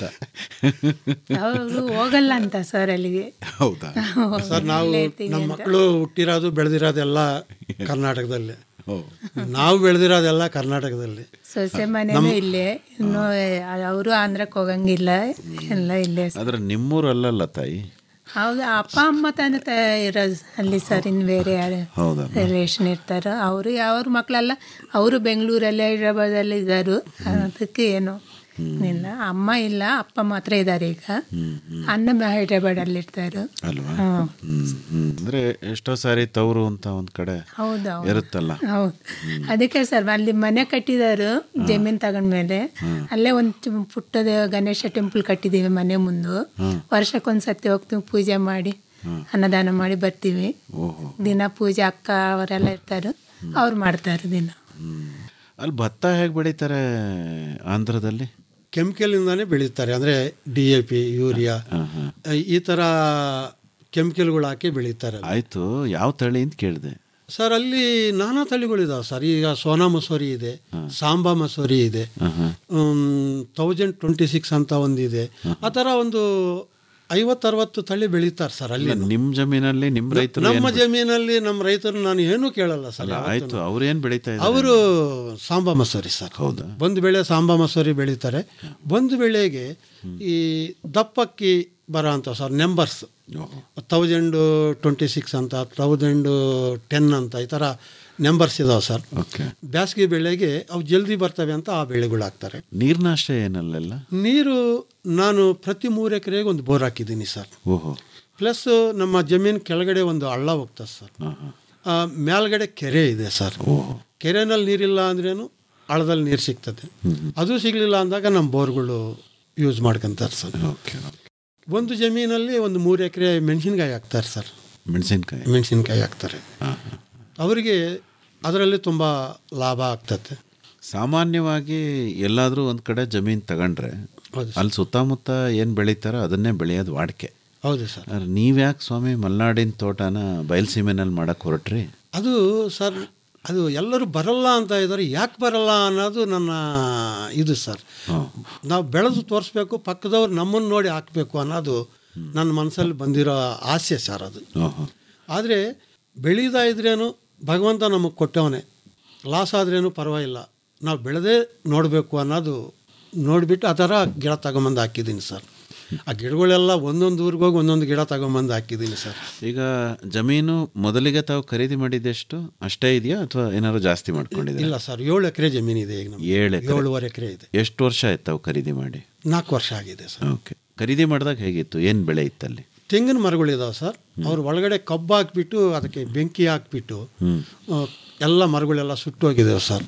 Speaker 8: ಅವರು ಹೋಗಲ್ಲ ಅಂತ ಸರ್ ಅಲ್ಲಿಗೆ
Speaker 7: ಹೌದಾ
Speaker 9: ಸರ್ ನಾವು ನಮ್ಮ ಮಕ್ಕಳು ಹುಟ್ಟಿರೋದು ಬೆಳೆದಿರೋದೆಲ್ಲ ಕರ್ನಾಟಕದಲ್ಲೇ
Speaker 7: ಓ
Speaker 9: ನಾವು ಬೆಳೆದಿರೋದೆಲ್ಲ ಕರ್ನಾಟಕದಲ್ಲಿ
Speaker 8: ಸೊಸೆ ಮನೇನು ಇಲ್ಲೇ ಇನ್ನು ಅವರು ಆಂಧ್ರಕ್ಕೆ ಹೋಗಂಗಿಲ್ಲ ಎಲ್ಲ ಇಲ್ಲೇ ಸರ್.
Speaker 7: ಆದ್ರೆ ನಿಮ್ಮೂರು ಅಲ್ಲಲ್ಲ ತಾಯಿ
Speaker 8: ಹೌದು ಅಪ್ಪ ಅಮ್ಮ ತಾನೇ ತ ಇರೋದು ಅಲ್ಲಿ ಸರ್ ಇನ್ನು ಬೇರೆ ಯಾರು
Speaker 7: ಹೌದಾ
Speaker 8: ರಿಲೇಷನ್ ಇರ್ತಾರ ಅವರು ಅವ್ರ ಮಕ್ಕಳೆಲ್ಲ ಅವರು ಬೆಂಗಳೂರಲ್ಲೇ ಹೈದ್ರಾಬಾದಲ್ಲಿ ಇದ್ದಾರೆ ಅದಕ್ಕೆ ಏನು ಇಲ್ಲ ಅಮ್ಮ ಇಲ್ಲ ಅಪ್ಪ ಮಾತ್ರ ಇದ್ದಾರೆ ಈಗ ಅಣ್ಣ ಹೈದ್ರಾಬಾದಲ್ಲಿ ಇರ್ತಾರೆ
Speaker 7: ಅಲ್ವಾ
Speaker 8: ಹಾಂ
Speaker 7: ಹ್ಮ್ ಹ್ಮ್ ಅಂದ್ರೆ ಎಷ್ಟೋ ಸಾರಿ ತವರು ಅಂತ ಒಂದ್ ಕಡೆ
Speaker 8: ಹೌದು ಹೌದು
Speaker 7: ಇರುತ್ತಲ್ಲ
Speaker 8: ಹೌದು ಅದಕ್ಕೆ ಸರ್ ಅಲ್ಲಿ ಮನೆ ಕಟ್ಟಿದಾರು ಜಮೀನು ತಗೊಂಡ್ಮೇಲೆ ಅಲ್ಲೇ ಒಂದು ಪುಟ್ಟದ ಗಣೇಶ ಟೆಂಪಲ್ ಕಟ್ಟಿದ್ದೀವಿ ಮನೆ ಮುಂದೆ ವರ್ಷಕ್ಕೊಂದು ಸತಿ ಹೋಗ್ತೀವಿ ಪೂಜೆ ಮಾಡಿ ಅನ್ನದಾನ ಮಾಡಿ ಬರ್ತೀವಿ
Speaker 7: ಓಹೋ
Speaker 8: ದಿನ ಪೂಜೆ ಅಕ್ಕ ಅವರೆಲ್ಲ ಇರ್ತಾರೆ ಅವ್ರು ಮಾಡ್ತಾರೆ ದಿನ
Speaker 7: ಅಲ್ಲಿ ಭತ್ತ ಹೇಗೆ ಬೆಳೀತಾರೆ ಆಂಧ್ರದಲ್ಲಿ
Speaker 9: ಕೆಮಿಕಲಿಂದಾನೇ ಬೆಳೀತಾರೆ ಅಂದರೆ ಡಿ ಎ ಪಿ ಯೂರಿಯಾ ಈ ಥರ ಕೆಮಿಕಲ್ಗಳು ಹಾಕಿ ಬೆಳೀತಾರೆ ಅಲ್ಲಿ.
Speaker 7: ಆಯ್ತು ಯಾವ ತಳಿ ಅಂತ ಕೇಳಿದೆ
Speaker 9: ಸರ್ ಅಲ್ಲಿ ನಾನಾ ತಳಿಗಳಿದಾವೆ ಸರ್ ಈಗ ಸೋನಾ ಮಸೂರಿ ಇದೆ ಸಾಂಬಾ ಮಸೂರಿ ಇದೆ ತೌಸಂಡ್ ಟ್ವೆಂಟಿ ಸಿಕ್ಸ್ ಅಂತ ಒಂದಿದೆ ಆ ಥರ ಒಂದು ಐವತ್ತರವತ್ತು ತಳಿ ಬೆಳೀತಾರೆ ಸರ್ ಅಲ್ಲಿ
Speaker 7: ನಿಮ್ಮ ಜಮೀನಲ್ಲಿ ನಿಮ್ಮ ರೈತರು
Speaker 9: ನಮ್ಮ
Speaker 7: ಏನ್
Speaker 9: ಜಮೀನಲ್ಲಿ ನಮ್ಮ ರೈತರು ನಾನು ಏನೂ ಕೇಳಲ್ಲ ಸರ್
Speaker 7: ಅಲ್ಲ, ಆಯ್ತು ಅವ್ರೇನ್ ಬೆಳೀತಾ ಇದ್ದಾರೆ
Speaker 9: ಅವರು ಸಾಂಬಾ ಮಸೂರಿ ಸರ್
Speaker 7: ಹೌದಾ
Speaker 9: ಒಂದು ಬೆಳೆ ಸಾಂಬಾ ಮಸೂರಿ ಬೆಳೀತಾರೆ ಒಂದು ಬೆಳೆಗೆ ಈ ದಪ್ಪಕ್ಕಿ ಬರೋ ಅಂತ sir numbers thousand twenty six ಅಂತ ತೌಸಂಡ್ ಟೆನ್ ಅಂತ ಈ ಥರ ನೆಂಬರ್ಸ್ ಇದಾವೆ ಸರ್
Speaker 7: ಓಕೆ
Speaker 9: ಬೇಸಿಗೆ ಬೆಳೆಗೆ ಅವು ಜಲ್ದಿ ಬರ್ತವೆ ಅಂತ ಆ ಬೆಳೆಗಳು ಹಾಕ್ತಾರೆ
Speaker 7: ನೀರಿನಾಶ ಏನಲ್ಲೆಲ್ಲ
Speaker 9: ನೀರು ನಾನು ಪ್ರತಿ ಮೂರು ಎಕರೆಗೆ ಒಂದು ಬೋರ್ ಹಾಕಿದ್ದೀನಿ ಸರ್
Speaker 7: ಓಹೋ
Speaker 9: ಪ್ಲಸ್ ನಮ್ಮ ಜಮೀನು ಕೆಳಗಡೆ ಒಂದು ಹಳ್ಳ ಹೋಗ್ತದೆ ಸರ್ ಆ, ಮೇಲ್ಗಡೆ ಕೆರೆ ಇದೆ ಸರ್ ಕೆರೆನಲ್ಲಿ ನೀರಿಲ್ಲ ಅಂದ್ರೇನು ಹಳ್ಳದಲ್ಲಿ ನೀರು ಸಿಗ್ತದೆ ಅದು ಸಿಗಲಿಲ್ಲ ಅಂದಾಗ ನಮ್ಮ ಬೋರ್ಗಳು ಯೂಸ್ ಮಾಡ್ಕೊಂತಾರೆ ಸರ್
Speaker 7: ಓಕೆ
Speaker 9: ಒಂದು ಜಮೀನಲ್ಲಿ ಒಂದು ಮೂರು ಎಕರೆ ಮೆಣಸಿನ್ಕಾಯಿ ಹಾಕ್ತಾರೆ ಸರ್
Speaker 7: ಮೆಣಸಿನ್ಕಾಯಿ
Speaker 9: ಮೆಣಸಿನ್ಕಾಯಿ ಹಾಕ್ತಾರೆ ಅವರಿಗೆ ಅದರಲ್ಲಿ ತುಂಬ ಲಾಭ ಆಗ್ತದೆ
Speaker 7: ಸಾಮಾನ್ಯವಾಗಿ ಎಲ್ಲಾದರೂ ಒಂದು ಕಡೆ ಜಮೀನು ತಗೊಂಡ್ರೆ
Speaker 9: ಹೌದು
Speaker 7: ಅಲ್ಲಿ ಸುತ್ತಮುತ್ತ ಏನು ಬೆಳೀತಾರೋ ಅದನ್ನೇ ಬೆಳೆಯೋದು ವಾಡಿಕೆ
Speaker 9: ಹೌದು ಸರ್
Speaker 7: ಆದ್ರೆ ನೀವ್ಯಾಕೆ ಸ್ವಾಮಿ ಮಲೆನಾಡಿನ ತೋಟನ ಬಯಲುಸೀಮೆನಲ್ಲಿ ಮಾಡಕ್ಕೆ ಹೊರಟ್ರಿ
Speaker 9: ಅದು ಸರ್ ಅದು ಎಲ್ಲರೂ ಬರಲ್ಲ ಅಂತ ಇದ್ದಾರೆ ಯಾಕೆ ಬರಲ್ಲ ಅನ್ನೋದು ನನ್ನ ಇದು ಸರ್ ನಾವು ಬೆಳೆದು ತೋರಿಸ್ಬೇಕು ಪಕ್ಕದವ್ರು ನಮ್ಮನ್ನು ನೋಡಿ ಹಾಕಬೇಕು ಅನ್ನೋದು ನನ್ನ ಮನಸ್ಸಲ್ಲಿ ಬಂದಿರೋ ಆಸೆ ಸರ್ ಅದು
Speaker 7: ಓಹೋ
Speaker 9: ಆದರೆ ಬೆಳೀತಾ ಇದ್ರೇನು ಭಗವಂತ ನಮಗೆ ಕೊಟ್ಟವನೇ ಲಾಸ್ ಆದ್ರೇನು ಪರವಾಗಿಲ್ಲ ನಾವು ಬೆಳೆದೇ ನೋಡಬೇಕು ಅನ್ನೋದು ನೋಡಿಬಿಟ್ಟು ಆ ಥರ ಗಿಡ ತಗೊಂಬಂದು ಹಾಕಿದ್ದೀನಿ ಸರ್ ಆ ಗಿಡಗಳೆಲ್ಲ ಒಂದೊಂದು ಊರಿಗೆ ಹೋಗಿ ಒಂದೊಂದು ಗಿಡ ತಗೊಂಬಂದು ಹಾಕಿದ್ದೀನಿ ಸರ್
Speaker 7: ಈಗ ಜಮೀನು ಮೊದಲಿಗೆ ತಾವು ಖರೀದಿ ಮಾಡಿದ್ದೆಷ್ಟು ಅಷ್ಟೇ ಇದೆಯಾ ಅಥವಾ ಏನಾದ್ರು ಜಾಸ್ತಿ ಮಾಡ್ಕೊಂಡಿದ್ದೀರಾ
Speaker 9: ಇಲ್ಲ ಸರ್ ಏಳು ಎಕರೆ ಜಮೀನಿದೆ ಈಗ ನಮ್ಗೆ
Speaker 7: ಏಳು ಎಕರೆ
Speaker 9: ಏಳುವರೆ ಎಕರೆ ಇದೆ
Speaker 7: ಎಷ್ಟು ವರ್ಷ ಆಯ್ತು ತಾವು ಖರೀದಿ ಮಾಡಿ
Speaker 9: ನಾಲ್ಕು ವರ್ಷ ಆಗಿದೆ ಸರ್
Speaker 7: ಓಕೆ ಖರೀದಿ ಮಾಡಿದಾಗ ಹೇಗಿತ್ತು ಏನು ಬೆಳೆ ಇತ್ತಲ್ಲಿ
Speaker 9: ತೆಂಗಿನ ಮರಗಳಿದಾವೆ ಸರ್ ಅವ್ರ ಒಳಗಡೆ ಕಬ್ಬು ಹಾಕ್ಬಿಟ್ಟು ಅದಕ್ಕೆ ಬೆಂಕಿ ಹಾಕ್ಬಿಟ್ಟು ಆ, ಎಲ್ಲ ಮರಗಳೆಲ್ಲ ಸುಟ್ಟೋಗಿದ್ದಾವೆ ಸರ್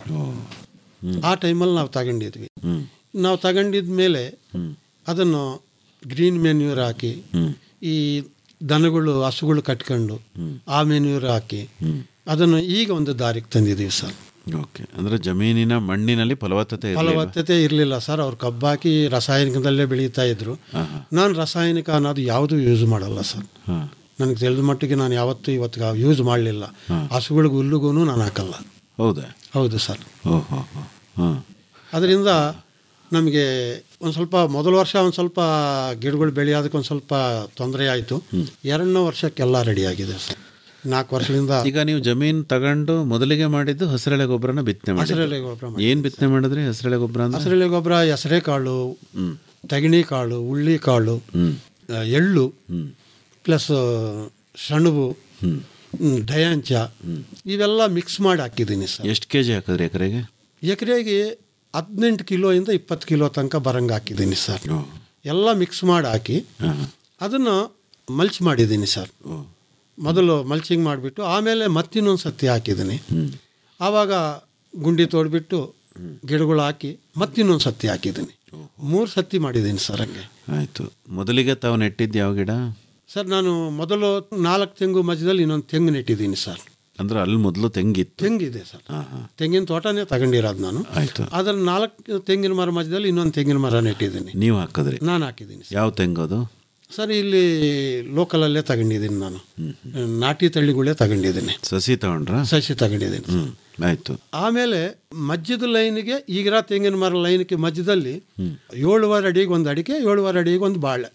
Speaker 9: ಆ ಟೈಮಲ್ಲಿ ನಾವು ತಗೊಂಡಿದ್ವಿ ನಾವು ತಗೊಂಡಿದ ಮೇಲೆ ಅದನ್ನು ಗ್ರೀನ್ ಮೆನ್ಯೂರ್ ಹಾಕಿ ಈ ದನಗಳು ಹಸುಗಳು ಕಟ್ಕೊಂಡು ಆ ಮೆನ್ಯೂರ್ ಹಾಕಿ ಅದನ್ನು ಈಗ ಒಂದು ದಾರಿಗೆ ತಂದಿದ್ದೀವಿ ಸರ್
Speaker 7: ಓಕೆ ಅಂದ್ರೆ ಜಮೀನಿನ ಮಣ್ಣಿನಲ್ಲಿ ಫಲವತ್ತತೆ ಇರ್ಲಿಲ್ವಾ?
Speaker 9: ಫಲವತ್ತತೆ ಇರಲಿಲ್ಲ ಸರ್ ಅವ್ರು ಕಬ್ಬು ಹಾಕಿ ರಾಸಾಯನಿಕದಲ್ಲೇ ಬೆಳೀತಾ ಇದ್ರು ನಾನು ರಾಸಾಯನಿಕ ಅನ್ನೋದು ಯಾವುದೂ ಯೂಸ್ ಮಾಡಲ್ಲ ಸರ್
Speaker 7: ಹಾ.
Speaker 9: ನನಗೆ ತಿಳಿದ ಮಟ್ಟಿಗೆ ನಾನು ಯಾವತ್ತೂ ಇವತ್ತು ಯೂಸ್ ಮಾಡಲಿಲ್ಲ ಹಸುಗಳಿಗೂ ಹುಲ್ಲುಗೂ ನಾನು ಹಾಕಲ್ಲ
Speaker 7: ಹೌದಾ
Speaker 9: ಹೌದು ಸರ್
Speaker 7: ಓಹೋ ಹಾಂ
Speaker 9: ಅದರಿಂದ ನಮಗೆ ಒಂದು ಸ್ವಲ್ಪ ಮೊದಲ ವರ್ಷ ಒಂದು ಸ್ವಲ್ಪ ಗಿಡಗಳು ಬೆಳೆಯೋದಕ್ಕೆ ಒಂದು ಸ್ವಲ್ಪ ತೊಂದರೆ ಆಯಿತು ಎರಡನೇ ವರ್ಷಕ್ಕೆಲ್ಲ ರೆಡಿ ಆಗಿದೆ ಸರ್ ನಾಲ್ಕು ವರ್ಷದಿಂದ
Speaker 7: ಈಗ ನೀವು ಜಮೀನು ತಗೊಂಡು ಮೊದಲಿಗೆ ಮಾಡಿದ್ದು ಹಸಿರೆಳೆ ಗೊಬ್ಬರನ ಬಿತ್ತನೆ ಮಾಡಿ
Speaker 9: ಹಸಿರೆಲೆ ಗೊಬ್ಬರ ಮಾಡಿ
Speaker 7: ಏನು ಬಿತ್ತನೆ ಮಾಡಿದ್ರಿ ಹಸಿರೆಳೆ ಗೊಬ್ಬರ ಅಂದ್ರೆ
Speaker 9: ಹಸಿರೆಲೆ ಗೊಬ್ಬರ ಹೆಸರೇ ಕಾಳು ತಗಿಣಿ ಕಾಳು ಉಳ್ಳಿ ಕಾಳು ಆ, ಎಳ್ಳು ಪ್ಲಸ್ ಸೆಣಬು ಹ್ಮ್, ಡಯಾಂಚ ಇವೆಲ್ಲ ಮಿಕ್ಸ್ ಮಾಡಿ ಹಾಕಿದ್ದೀನಿ ಸರ್
Speaker 7: ಎಷ್ಟು ಕೆ ಜಿ ಹಾಕಿದ್ರಿ ಎಕರೆಗೆ
Speaker 9: ಎಕರೆಗೆ ಹದಿನೆಂಟು ಕಿಲೋಯಿಂದ ಇಪ್ಪತ್ತು ಕಿಲೋ ತನಕ ಬರಂಗೆ ಹಾಕಿದ್ದೀನಿ ಸರ್ ಎಲ್ಲ ಮಿಕ್ಸ್ ಮಾಡಿ ಹಾಕಿ ಅದನ್ನು ಮಲ್ಚ್ ಮಾಡಿದ್ದೀನಿ ಸರ್ ಮೊದಲು ಮಲ್ಚಿಂಗ್ ಮಾಡಿಬಿಟ್ಟು ಆಮೇಲೆ ಮತ್ತಿನ್ನೊಂದು ಸತಿ ಹಾಕಿದ್ದೀನಿ ಆವಾಗ ಗುಂಡಿ ತೋಡ್ಬಿಟ್ಟು ಗಿಡಗಳು ಹಾಕಿ ಮತ್ತಿನ್ನೊಂದು ಸತಿ ಹಾಕಿದ್ದೀನಿ ಮೂರು ಸತಿ ಮಾಡಿದ್ದೀನಿ ಸರ್ ಹಂಗೆ
Speaker 7: ಆಯಿತು ಮೊದಲಿಗೆ ತಾವು ನೆಟ್ಟಿದ್ದು ಯಾವ ಗಿಡ
Speaker 9: ಸರ್ ನಾನು ಮೊದಲು ನಾಲ್ಕು ತೆಂಗು ಮಧ್ಯದಲ್ಲಿ ಇನ್ನೊಂದು ತೆಂಗು ನೆಟ್ಟಿದ್ದೀನಿ ಸರ್
Speaker 7: ಅಂದ್ರೆ ಅಲ್ಲಿ ಮೊದಲು ತೆಂಗಿತ್ತು
Speaker 9: ತೆಂಗಿದೆ ಸರ್ ತೆಂಗಿನ ತೋಟನೇ ತಗೊಂಡಿರೋದು ನಾನು
Speaker 7: ಆಯಿತು
Speaker 9: ಅದರ ನಾಲ್ಕು ತೆಂಗಿನ ಮರ ಮಧ್ಯದಲ್ಲಿ ಇನ್ನೊಂದು ತೆಂಗಿನ ಮರ ನೆಟ್ಟಿದ್ದೀನಿ
Speaker 7: ನೀವು ಹಾಕಿದ್ರಿ
Speaker 9: ನಾನು ಹಾಕಿದ್ದೀನಿ
Speaker 7: ಯಾವ ತೆಂಗದು
Speaker 9: ಸರ್ ಇಲ್ಲಿ ಲೋಕಲಲ್ಲೇ ತಗೊಂಡಿದ್ದೀನಿ ನಾನು ನಾಟಿ ತಳಿಗಳೇ ತಗೊಂಡಿದ್ದೀನಿ
Speaker 7: ಸಸಿ ತಗೊಂಡ್ರಾ
Speaker 9: ಸಸಿ ತಗೊಂಡಿದ್ದೀನಿ
Speaker 7: ಹ್ಞೂ ಆಯಿತು
Speaker 9: ಆಮೇಲೆ ಮಧ್ಯದ ಲೈನ್ಗೆ ಈಗಿರೋ ತೆಂಗಿನ ಮರ ಲೈನ್ಗೆ ಮಧ್ಯದಲ್ಲಿ ಏಳುವರೆ ಅಡಿಗೆ ಒಂದು ಅಡಿಕೆ ಏಳುವರೆ ಅಡಿಗೆ ಒಂದು ಬಾಳೆ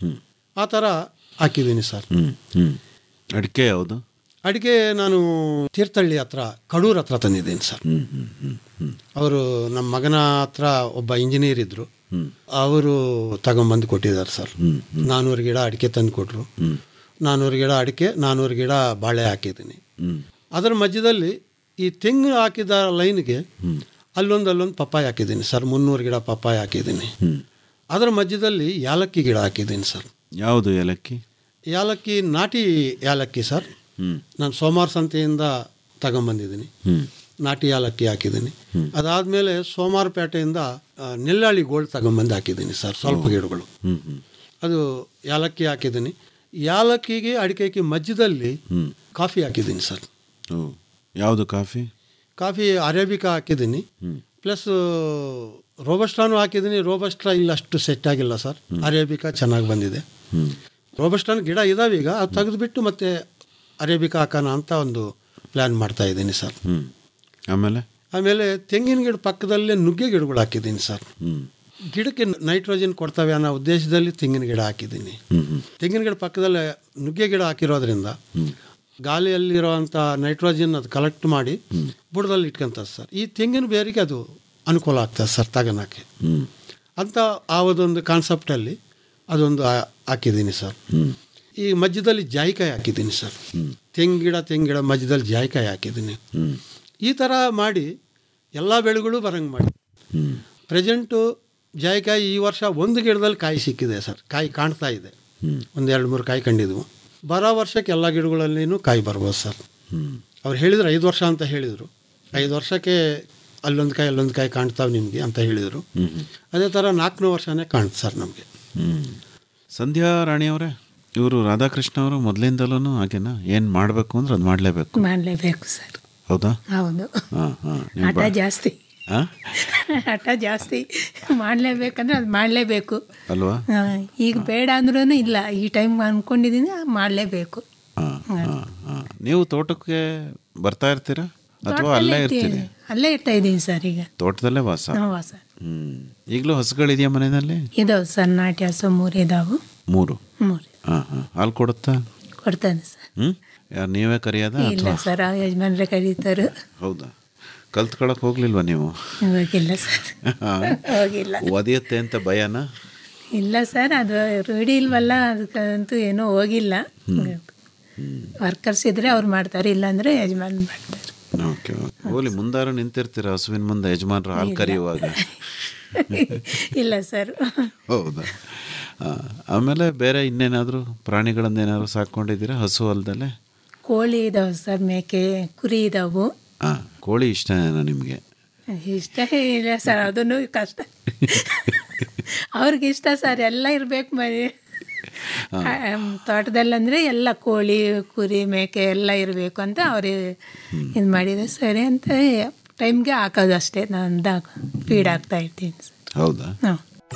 Speaker 9: ಆ ಥರ ಹಾಕಿದ್ದೀನಿ ಸರ್
Speaker 7: ಹ್ಞೂ ಹ್ಞೂ ಅಡಿಕೆ ಯಾವುದು
Speaker 9: ಅಡಿಕೆ ನಾನು ತೀರ್ಥಹಳ್ಳಿ ಹತ್ರ ಕಡೂರ್ ಹತ್ರ ತಂದಿದ್ದೀನಿ ಸರ್
Speaker 7: ಹ್ಞೂ ಹ್ಞೂ ಹ್ಞೂ ಹ್ಞೂ
Speaker 9: ಅವರು ನಮ್ಮ ಮಗನ ಹತ್ರ ಒಬ್ಬ ಇಂಜಿನಿಯರ್ ಇದ್ದರು ಅವರು ತಗೊಂಬಂದು ಕೊಟ್ಟಿದ್ದಾರೆ ಸರ್ ನಾನ್ನೂರು ಗಿಡ ಅಡಿಕೆ ತಂದು ಕೊಟ್ಟರು ನಾನ್ನೂರು ಗಿಡ ಅಡಿಕೆ ನಾನ್ನೂರು ಗಿಡ ಬಾಳೆ ಹಾಕಿದ್ದೀನಿ ಅದರ ಮಧ್ಯದಲ್ಲಿ ಈ ತೆಂಗು ಹಾಕಿದ ಲೈನ್ಗೆ ಅಲ್ಲೊಂದು ಅಲ್ಲೊಂದು ಪಪ್ಪಾಯ ಹಾಕಿದ್ದೀನಿ ಸರ್ ಮುನ್ನೂರು ಗಿಡ ಪಪ್ಪಾಯ ಹಾಕಿದ್ದೀನಿ ಅದರ ಮಧ್ಯದಲ್ಲಿ ಯಾಲಕ್ಕಿ ಗಿಡ ಹಾಕಿದ್ದೀನಿ ಸರ್
Speaker 7: ಯಾವುದು ಏಲಕ್ಕಿ
Speaker 9: ಯಾಲಕ್ಕಿ ನಾಟಿ ಯಾಲಕ್ಕಿ ಸರ್
Speaker 7: ಹ್ಞೂ
Speaker 9: ನಾನು ಸೋಮವಾರ ಸಂತೆಯಿಂದ ತಗೊಂಬಂದಿದ್ದೀನಿ
Speaker 7: ಹ್ಞೂ
Speaker 9: ನಾಟಿ ಯಾಲಕ್ಕಿ ಹಾಕಿದ್ದೀನಿ ಅದಾದಮೇಲೆ ಸೋಮವಾರಪೇಟೆಯಿಂದ ಆ, ನೆಲ್ಲಾಳಿ ಗೋಲ್ಡ್ ತಗೊಂಬಂದು ಹಾಕಿದ್ದೀನಿ ಸರ್ ಸ್ವಲ್ಪ ಗಿಡಗಳು
Speaker 7: ಹ್ಞೂ ಹ್ಞೂ
Speaker 9: ಅದು ಯಾಲಕ್ಕಿ ಹಾಕಿದ್ದೀನಿ ಯಾಲಕ್ಕಿಗೆ ಅಡಿಕೆಗೆ ಮಧ್ಯದಲ್ಲಿ ಕಾಫಿ ಹಾಕಿದ್ದೀನಿ ಸರ್
Speaker 7: ಓ ಯಾವುದು ಕಾಫಿ
Speaker 9: ಕಾಫಿ ಅರೇಬಿಕಾ ಹಾಕಿದ್ದೀನಿ ಪ್ಲಸ್ ರೋಬಸ್ಟಾನು ಹಾಕಿದ್ದೀನಿ ರೋಬಸ್ಟಾ ಇಲ್ಲ ಅಷ್ಟು ಸೆಟ್ ಆಗಿಲ್ಲ ಸರ್ ಅರೇಬಿಕಾ ಚೆನ್ನಾಗಿ ಬಂದಿದೆ ರೋಬಸ್ಟಾನ್ ಗಿಡ ಇದಾವೆ ಈಗ ಅದು ತೆಗೆದುಬಿಟ್ಟು ಮತ್ತೆ ಅರೇಬಿಕಾ ಹಾಕೋಣ ಅಂತ ಒಂದು ಪ್ಲ್ಯಾನ್ ಮಾಡ್ತಾ ಇದ್ದೀನಿ ಸರ್
Speaker 7: ಹ್ಮ್ ಆಮೇಲೆ
Speaker 9: ಆಮೇಲೆ ತೆಂಗಿನ ಗಿಡ ಪಕ್ಕದಲ್ಲೇ ನುಗ್ಗೆ ಗಿಡಗಳು ಹಾಕಿದ್ದೀನಿ ಸರ್
Speaker 7: ಹ್ಮ್
Speaker 9: ಗಿಡಕ್ಕೆ ನೈಟ್ರೋಜನ್ ಕೊಡ್ತವೆ ಅನ್ನೋ ಉದ್ದೇಶದಲ್ಲಿ ತೆಂಗಿನ ಗಿಡ ಹಾಕಿದ್ದೀನಿ
Speaker 7: ಹ್ಮ್ ಹ್ಮ್
Speaker 9: ತೆಂಗಿನ ಗಿಡ ಪಕ್ಕದಲ್ಲೇ ನುಗ್ಗೆ ಗಿಡ ಹಾಕಿರೋದ್ರಿಂದ ಗಾಳಿಯಲ್ಲಿರೋವಂಥ ನೈಟ್ರೋಜನ್ ಅದು ಕಲೆಕ್ಟ್ ಮಾಡಿ ಬುಡದಲ್ಲಿ ಇಟ್ಕೊಂತದೆ ಸರ್ ಈ ತೆಂಗಿನ ಬೇರಿಗೆ ಅದು ಅನುಕೂಲ ಆಗ್ತದೆ ಸರ್ ತಗೋಣಕ್ಕೆ
Speaker 7: ಹ್ಮ್
Speaker 9: ಅಂತ ಆ ಒಂದು ಕಾನ್ಸೆಪ್ಟಲ್ಲಿ ಅದೊಂದು ಹಾ- ಹಾಕಿದ್ದೀನಿ ಸರ್ ಈ ಮಧ್ಯದಲ್ಲಿ ಜಾಯಿಕಾಯಿ ಹಾಕಿದ್ದೀನಿ ಸರ್ ತೆಂಗಿನ ಗಿಡ ತೆಂಗಿನ ಗಿಡ ಮಧ್ಯದಲ್ಲಿ ಜಾಯಿಕಾಯಿ ಹಾಕಿದ್ದೀನಿ
Speaker 7: ಹ್ಮ್
Speaker 9: ಈ ಥರ ಮಾಡಿ ಎಲ್ಲ ಬೆಳೆಗಳು ಬರಂಗೆ ಮಾಡಿ
Speaker 7: ಹ್ಮ್
Speaker 9: ಪ್ರೆಸೆಂಟು ಜಾಯಿಕಾಯಿ ಈ ವರ್ಷ ಒಂದು ಗಿಡದಲ್ಲಿ ಕಾಯಿ ಸಿಕ್ಕಿದೆ ಸರ್ ಕಾಯಿ ಕಾಣ್ತಾ ಇದೆ ಒಂದು ಎರಡು ಮೂರು ಕಾಯಿ ಕಂಡಿದ್ವು ಬರೋ ವರ್ಷಕ್ಕೆ ಎಲ್ಲ ಗಿಡಗಳಲ್ಲಿನೂ ಕಾಯಿ ಬರ್ಬೋದು ಸರ್
Speaker 7: ಹ್ಮ್
Speaker 9: ಅವ್ರು ಹೇಳಿದ್ರು ಐದು ವರ್ಷ ಅಂತ ಹೇಳಿದರು ಐದು ವರ್ಷಕ್ಕೆ ಅಲ್ಲೊಂದು ಕಾಯಿ ಅಲ್ಲೊಂದು ಕಾಯಿ ಕಾಣ್ತಾವೆ ನಿಮಗೆ ಅಂತ ಹೇಳಿದರು ಅದೇ ಥರ ನಾಲ್ಕನೇ ವರ್ಷನೇ ಕಾಣುತ್ತೆ ಸರ್ ನಮಗೆ
Speaker 7: ಹ್ಮ್ ಸಂಧ್ಯಾ ರಾಣಿ ಅವರೇ ಇವರು ರಾಧಾಕೃಷ್ಣ ಅವರು ಮೊದಲಿಂದಲೂ ಹಾಗೇನಾ ಏನು ಮಾಡಬೇಕು ಅಂದ್ರೆ ಅದು ಮಾಡಲೇಬೇಕು
Speaker 8: ಮಾಡಲೇಬೇಕು ಸರ್
Speaker 7: ಹೌದಾ
Speaker 8: ಹೌದು
Speaker 7: ಹಾಂ ಹಾಂ
Speaker 8: ಹಠ ಜಾಸ್ತಿ
Speaker 7: ಹಾಂ
Speaker 8: ಹಠ ಜಾಸ್ತಿ ಮಾಡಲೇಬೇಕಂದ್ರೆ ಅದು ಮಾಡಲೇಬೇಕು
Speaker 7: ಅಲ್ವಾ
Speaker 8: ಈಗ ಬೇಡ ಅಂದ್ರೂ ಇಲ್ಲ ಈ ಟೈಮ್ ಅಂದ್ಕೊಂಡಿದ್ದೀನಿ ಮಾಡಲೇಬೇಕು
Speaker 7: ಹಾಂ ಹಾಂ ಹಾಂ ನೀವು ತೋಟಕ್ಕೆ ಬರ್ತಾ ಇರ್ತೀರಾ ಅಥವಾ ಅಲ್ಲೇ ಇರ್ತೀರಿ
Speaker 8: ಅಲ್ಲೇ ಇರ್ತಾ ಇದ್ದೀನಿ ಸರ್ ಈಗ
Speaker 7: ತೋಟದಲ್ಲೇ ವಾಸ
Speaker 8: ನಾವು ಸರ್
Speaker 7: ಹ್ಮ್ ಈಗಲೂ ಹಸುಗಳಿದೆಯಾ ಮನೆಯಲ್ಲಿ
Speaker 8: ಇದಾವೆ ಸರ್ ನಾಟಿ ಹಸು ಮೂರು ಇದಾವು
Speaker 7: ಮೂರು
Speaker 8: ಮೂರು
Speaker 7: ಹಾಂ ಹಾಂ ಹಾಲು ಕೊಡುತ್ತಾ
Speaker 8: ಕೊಡ್ತಾನೆ ಸರ್
Speaker 7: ಹ್ಮ್ ಯಾರು ನೀವೇ ಕರೆಯೋದ
Speaker 8: ಇಲ್ಲ
Speaker 7: ಅಥವಾ
Speaker 8: ಸರ್ ಆ ಯಜಮಾನ್ರೆ ಕರೀತಾರೆ
Speaker 7: ಹೌದಾ ಕಲ್ತ್ಕೊಳಕ್ ಹೋಗ್ಲಿಲ್ವಾ ನೀವು
Speaker 8: ಹೋಗಿಲ್ಲ ಸರ್ ಹೋಗಿಲ್ಲ
Speaker 7: ಒದೆಯುತ್ತೆ ಅಂತ ಭಯನ
Speaker 8: ಇಲ್ಲ ಸರ್ ಅದು ರೂಢಿ ಇಲ್ವಲ್ಲ ಅದಕ್ಕಂತೂ ಏನೂ ಹೋಗಿಲ್ಲ ವರ್ಕರ್ಸ್ ಇದ್ರೆ ಅವ್ರು ಮಾಡ್ತಾರೆ ಇಲ್ಲಾಂದ್ರೆ ಯಜಮಾನ್ ಮಾಡ್ತಾರೆ
Speaker 7: ಓಕೆ ಓಕೆ ಹೋಗ್ಲಿ ಮುಂದಾರು ನಿಂತಿರ್ತೀರ ಹಸುವಿನ ಮುಂದೆ ಯಜಮಾನ್ರು ಹಾಲು ಕರೆಯುವಾಗ
Speaker 8: ಇಲ್ಲ ಸರ್
Speaker 7: ಹೌದಾ ಆ, ಆಮೇಲೆ ಬೇರೆ ಇನ್ನೇನಾದರೂ ಪ್ರಾಣಿಗಳನ್ನೇನಾದ್ರು ಸಾಕೊಂಡಿದ್ದೀರಾ ಹಸು ಅಲ್ದಲೆ
Speaker 8: ಕೋಳಿ ಇದಾವೆ ಸರ್ ಮೇಕೆ ಕುರಿ ಇದಾವು
Speaker 7: ಹಾಂ ಕೋಳಿ ಇಷ್ಟನೇನೋ ನಿಮಗೆ
Speaker 8: ಇಷ್ಟ ಇಲ್ಲ ಸರ್ ಅದನ್ನು ಕಷ್ಟ ಅವ್ರಿಗೆ ಇಷ್ಟ ಸರ್ ಎಲ್ಲ ಇರ್ಬೇಕು ಮರಿ ತೋಟದಲ್ಲಂದ್ರೆ ಎಲ್ಲ ಕೋಳಿ ಕುರಿ ಮೇಕೆ ಎಲ್ಲ ಇರಬೇಕು ಅಂತ ಅವ್ರು ಇದು ಮಾಡಿದೆ ಸರಿ ಅಂತ ಟೈಮ್ಗೆ ಹಾಕೋದು ಅಷ್ಟೇ ನಾನು ಫೀಡ್ ಹಾಕ್ತಾ ಇರ್ತೀನಿ ಸರ್
Speaker 7: ಹೌದಾ
Speaker 8: ಹಾಂ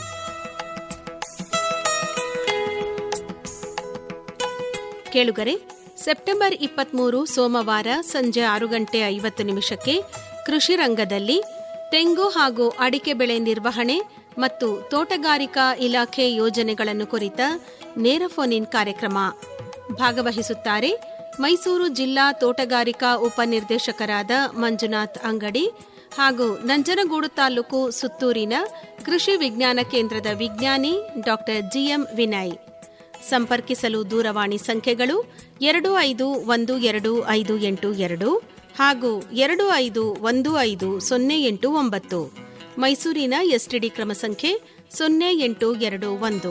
Speaker 10: ಕೇಳುಗರೆ ಸೆಪ್ಟೆಂಬರ್ ಇಪ್ಪತ್ಮೂರು ಸೋಮವಾರ ಸಂಜೆ ಆರು ಗಂಟೆ ಐವತ್ತು ನಿಮಿಷಕ್ಕೆ ಕೃಷಿ ರಂಗದಲ್ಲಿ ತೆಂಗು ಹಾಗೂ ಅಡಿಕೆ ಬೆಳೆ ನಿರ್ವಹಣೆ ಮತ್ತು ತೋಟಗಾರಿಕಾ ಇಲಾಖೆ ಯೋಜನೆಗಳನ್ನು ಕುರಿತ ನೇರ ಫೋನ್ ಇನ್ ಕಾರ್ಯಕ್ರಮ ಭಾಗವಹಿಸುತ್ತಾರೆ ಮೈಸೂರು ಜಿಲ್ಲಾ ತೋಟಗಾರಿಕಾ ಉಪನಿರ್ದೇಶಕರಾದ ಮಂಜುನಾಥ್ ಅಂಗಡಿ ಹಾಗೂ ನಂಜನಗೂಡು ತಾಲೂಕು ಸುತ್ತೂರಿನ ಕೃಷಿ ವಿಜ್ಞಾನ ಕೇಂದ್ರದ ವಿಜ್ಞಾನಿ ಡಾಕ್ಟರ್ ಜಿಎಂ ವಿನಯ್ ಸಂಪರ್ಕಿಸಲು ದೂರವಾಣಿ ಸಂಖ್ಯೆಗಳು ಎರಡು ಐದು ಒಂದು ಎರಡು ಐದು ಎಂಟು ಎರಡು ಹಾಗೂ ಎರಡು ಐದು ಒಂದು ಐದು ಸೊನ್ನೆ ಎಂಟು ಒಂಬತ್ತು ಮೈಸೂರಿನ ಎಸ್ಟಿಡಿ ಕ್ರಮ ಸಂಖ್ಯೆ ಸೊನ್ನೆ ಎಂಟು ಎರಡು ಒಂದು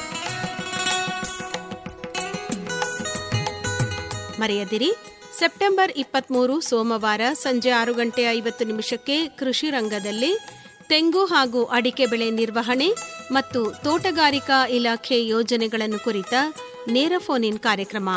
Speaker 10: ಮರೆಯದಿರಿ ಸೆಪ್ಟೆಂಬರ್ ಇಪ್ಪತ್ಮೂರು ಸೋಮವಾರ ಸಂಜೆ ಆರು ಗಂಟೆ ಐವತ್ತು ನಿಮಿಷಕ್ಕೆ ಕೃಷಿ ರಂಗದಲ್ಲಿ ತೆಂಗು ಹಾಗೂ ಅಡಿಕೆ ಬೆಳೆ ನಿರ್ವಹಣೆ ಮತ್ತು ತೋಟಗಾರಿಕಾ ಇಲಾಖೆ ಯೋಜನೆಗಳನ್ನು ಕುರಿತ ನೇರ ಫೋನ್ ಇನ್ ಕಾರ್ಯಕ್ರಮ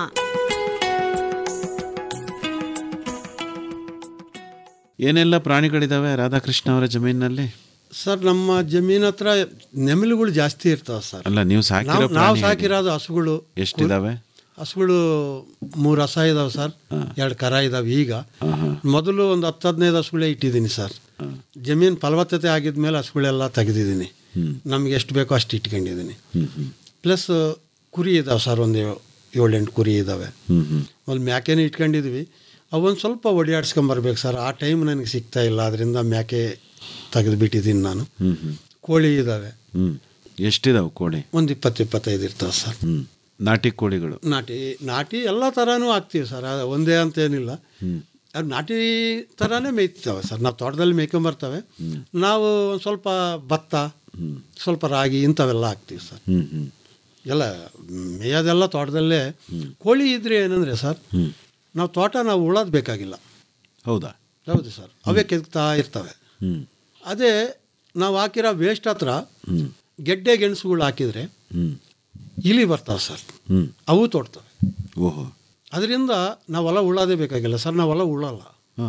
Speaker 7: ಏನೆಲ್ಲ ಪ್ರಾಣಿಗಳಿದಾವೆ ರಾಧಾಕೃಷ್ಣ ಅವರ ಜಮೀನಿನಲ್ಲಿ
Speaker 9: ಸರ್ ನಮ್ಮ ಜಮೀನ್ ಹತ್ರ ನೆಮಲುಗಳು ಜಾಸ್ತಿ ಇರ್ತಾವೆ ಸರ್
Speaker 7: ಅಲ್ಲ ನೀವು ಸಾಕಿರೋ
Speaker 9: ನಾವು ನಾವು
Speaker 7: ಪ್ರಾಣಿ
Speaker 9: ಸಾಕಿರೋದು ಹಸುಗಳು
Speaker 7: ಎಷ್ಟಿದಾವೆ
Speaker 9: ಹಸುಗಳು ಮೂರು ಹಸ ಇದಾವೆ ಸರ್ ಎರಡು ಕರ ಇದಾವೆ ಈಗ ಮೊದಲು ಒಂದು ಹತ್ತು ಹದಿನೈದು ಹಸುಗಳೇ ಇಟ್ಟಿದ್ದೀನಿ ಸರ್ ಜಮೀನು ಫಲವತ್ತತೆ ಆಗಿದ್ಮೇಲೆ ಹಸುಗಳೆಲ್ಲ ತೆಗೆದಿದ್ದೀನಿ ನಮ್ಗೆ ಎಷ್ಟು ಬೇಕೋ ಅಷ್ಟು ಇಟ್ಕೊಂಡಿದ್ದೀನಿ ಪ್ಲಸ್ ಕುರಿ ಇದಾವೆ ಸರ್ ಒಂದು ಏಳೆಂಟು ಕುರಿ ಇದ್ದಾವೆ
Speaker 7: ಹ್ಮ್ ಹ್ಮ್
Speaker 9: ಒಂದು ಮ್ಯಾಕೆನೂ ಇಟ್ಕೊಂಡಿದ್ವಿ ಅವೊಂದು ಸ್ವಲ್ಪ ಓಡಾಡ್ಸ್ಕೊಂಬರ್ಬೇಕು ಸರ್ ಆ ಟೈಮ್ ನನಗೆ ಸಿಗ್ತಾ ಇಲ್ಲ ಅದರಿಂದ ಮ್ಯಾಕೆ ತೆಗೆದುಬಿಟ್ಟಿದ್ದೀನಿ ನಾನು
Speaker 7: ಹ್ಮ್ ಹ್ಮ್
Speaker 9: ಕೋಳಿ ಇದ್ದಾವೆ
Speaker 7: ಹ್ಮ್ ಎಷ್ಟಿದಾವೆ ಕೋಳಿ
Speaker 9: ಒಂದು ಇಪ್ಪತ್ತು ಇಪ್ಪತ್ತೈದು ಇರ್ತಾವೆ ಸರ್
Speaker 7: ಹ್ಮ್ ನಾಟಿ ಕೋಳಿಗಳು
Speaker 9: ನಾಟಿ ನಾಟಿ ಎಲ್ಲ ಥರನೂ ಹಾಕ್ತೀವಿ ಸರ್ ಅದು ಒಂದೇ ಅಂತ ಏನಿಲ್ಲ ಅದು ನಾಟಿ ಥರನೇ ಮೇಯ್ತಾವೆ ಸರ್ ನಾವು ತೋಟದಲ್ಲಿ ಮೇಯ್ಕೊಂಬರ್ತವೆ ನಾವು ಒಂದು ಸ್ವಲ್ಪ ಭತ್ತ ಸ್ವಲ್ಪ ರಾಗಿ ಇಂಥವೆಲ್ಲ ಹಾಕ್ತೀವಿ ಸರ್
Speaker 7: ಹ್ಮ್ ಹ್ಮ್
Speaker 9: ಎಲ್ಲ ಮೇಯೋದೆಲ್ಲ ತೋಟದಲ್ಲೇ ಕೋಳಿ ಇದ್ರೆ ಏನಂದರೆ ಸರ್ ನಾವು ತೋಟ ನಾವು ಉಳೋದು ಬೇಕಾಗಿಲ್ಲ
Speaker 7: ಹೌದಾ
Speaker 9: ಹೌದು ಸರ್ ಅವೇ ಕೆದಕ್ತಾ ಇರ್ತವೆ
Speaker 7: ಹ್ಮ್
Speaker 9: ಅದೇ ನಾವು ಹಾಕಿರೋ ವೇಸ್ಟ್ ಹತ್ರ ಗೆಡ್ಡೆ ಗೆಣಸುಗಳು ಹಾಕಿದರೆ
Speaker 7: ಹ್ಮ್
Speaker 9: ಇಲಿ ಬರ್ತಾವೆ ಸರ್
Speaker 7: ಹ್ಮ್
Speaker 9: ಅವು ತೋಡ್ತವೆ
Speaker 7: ಓಹೋ
Speaker 9: ಅದರಿಂದ ನಾವು ಹೊಲ ಉಳ್ಳೋದೇ ಬೇಕಾಗಿಲ್ಲ ಸರ್ ನಾವು ಹೊಲ ಉಳ್ಳಲ್ಲ
Speaker 7: ಹಾಂ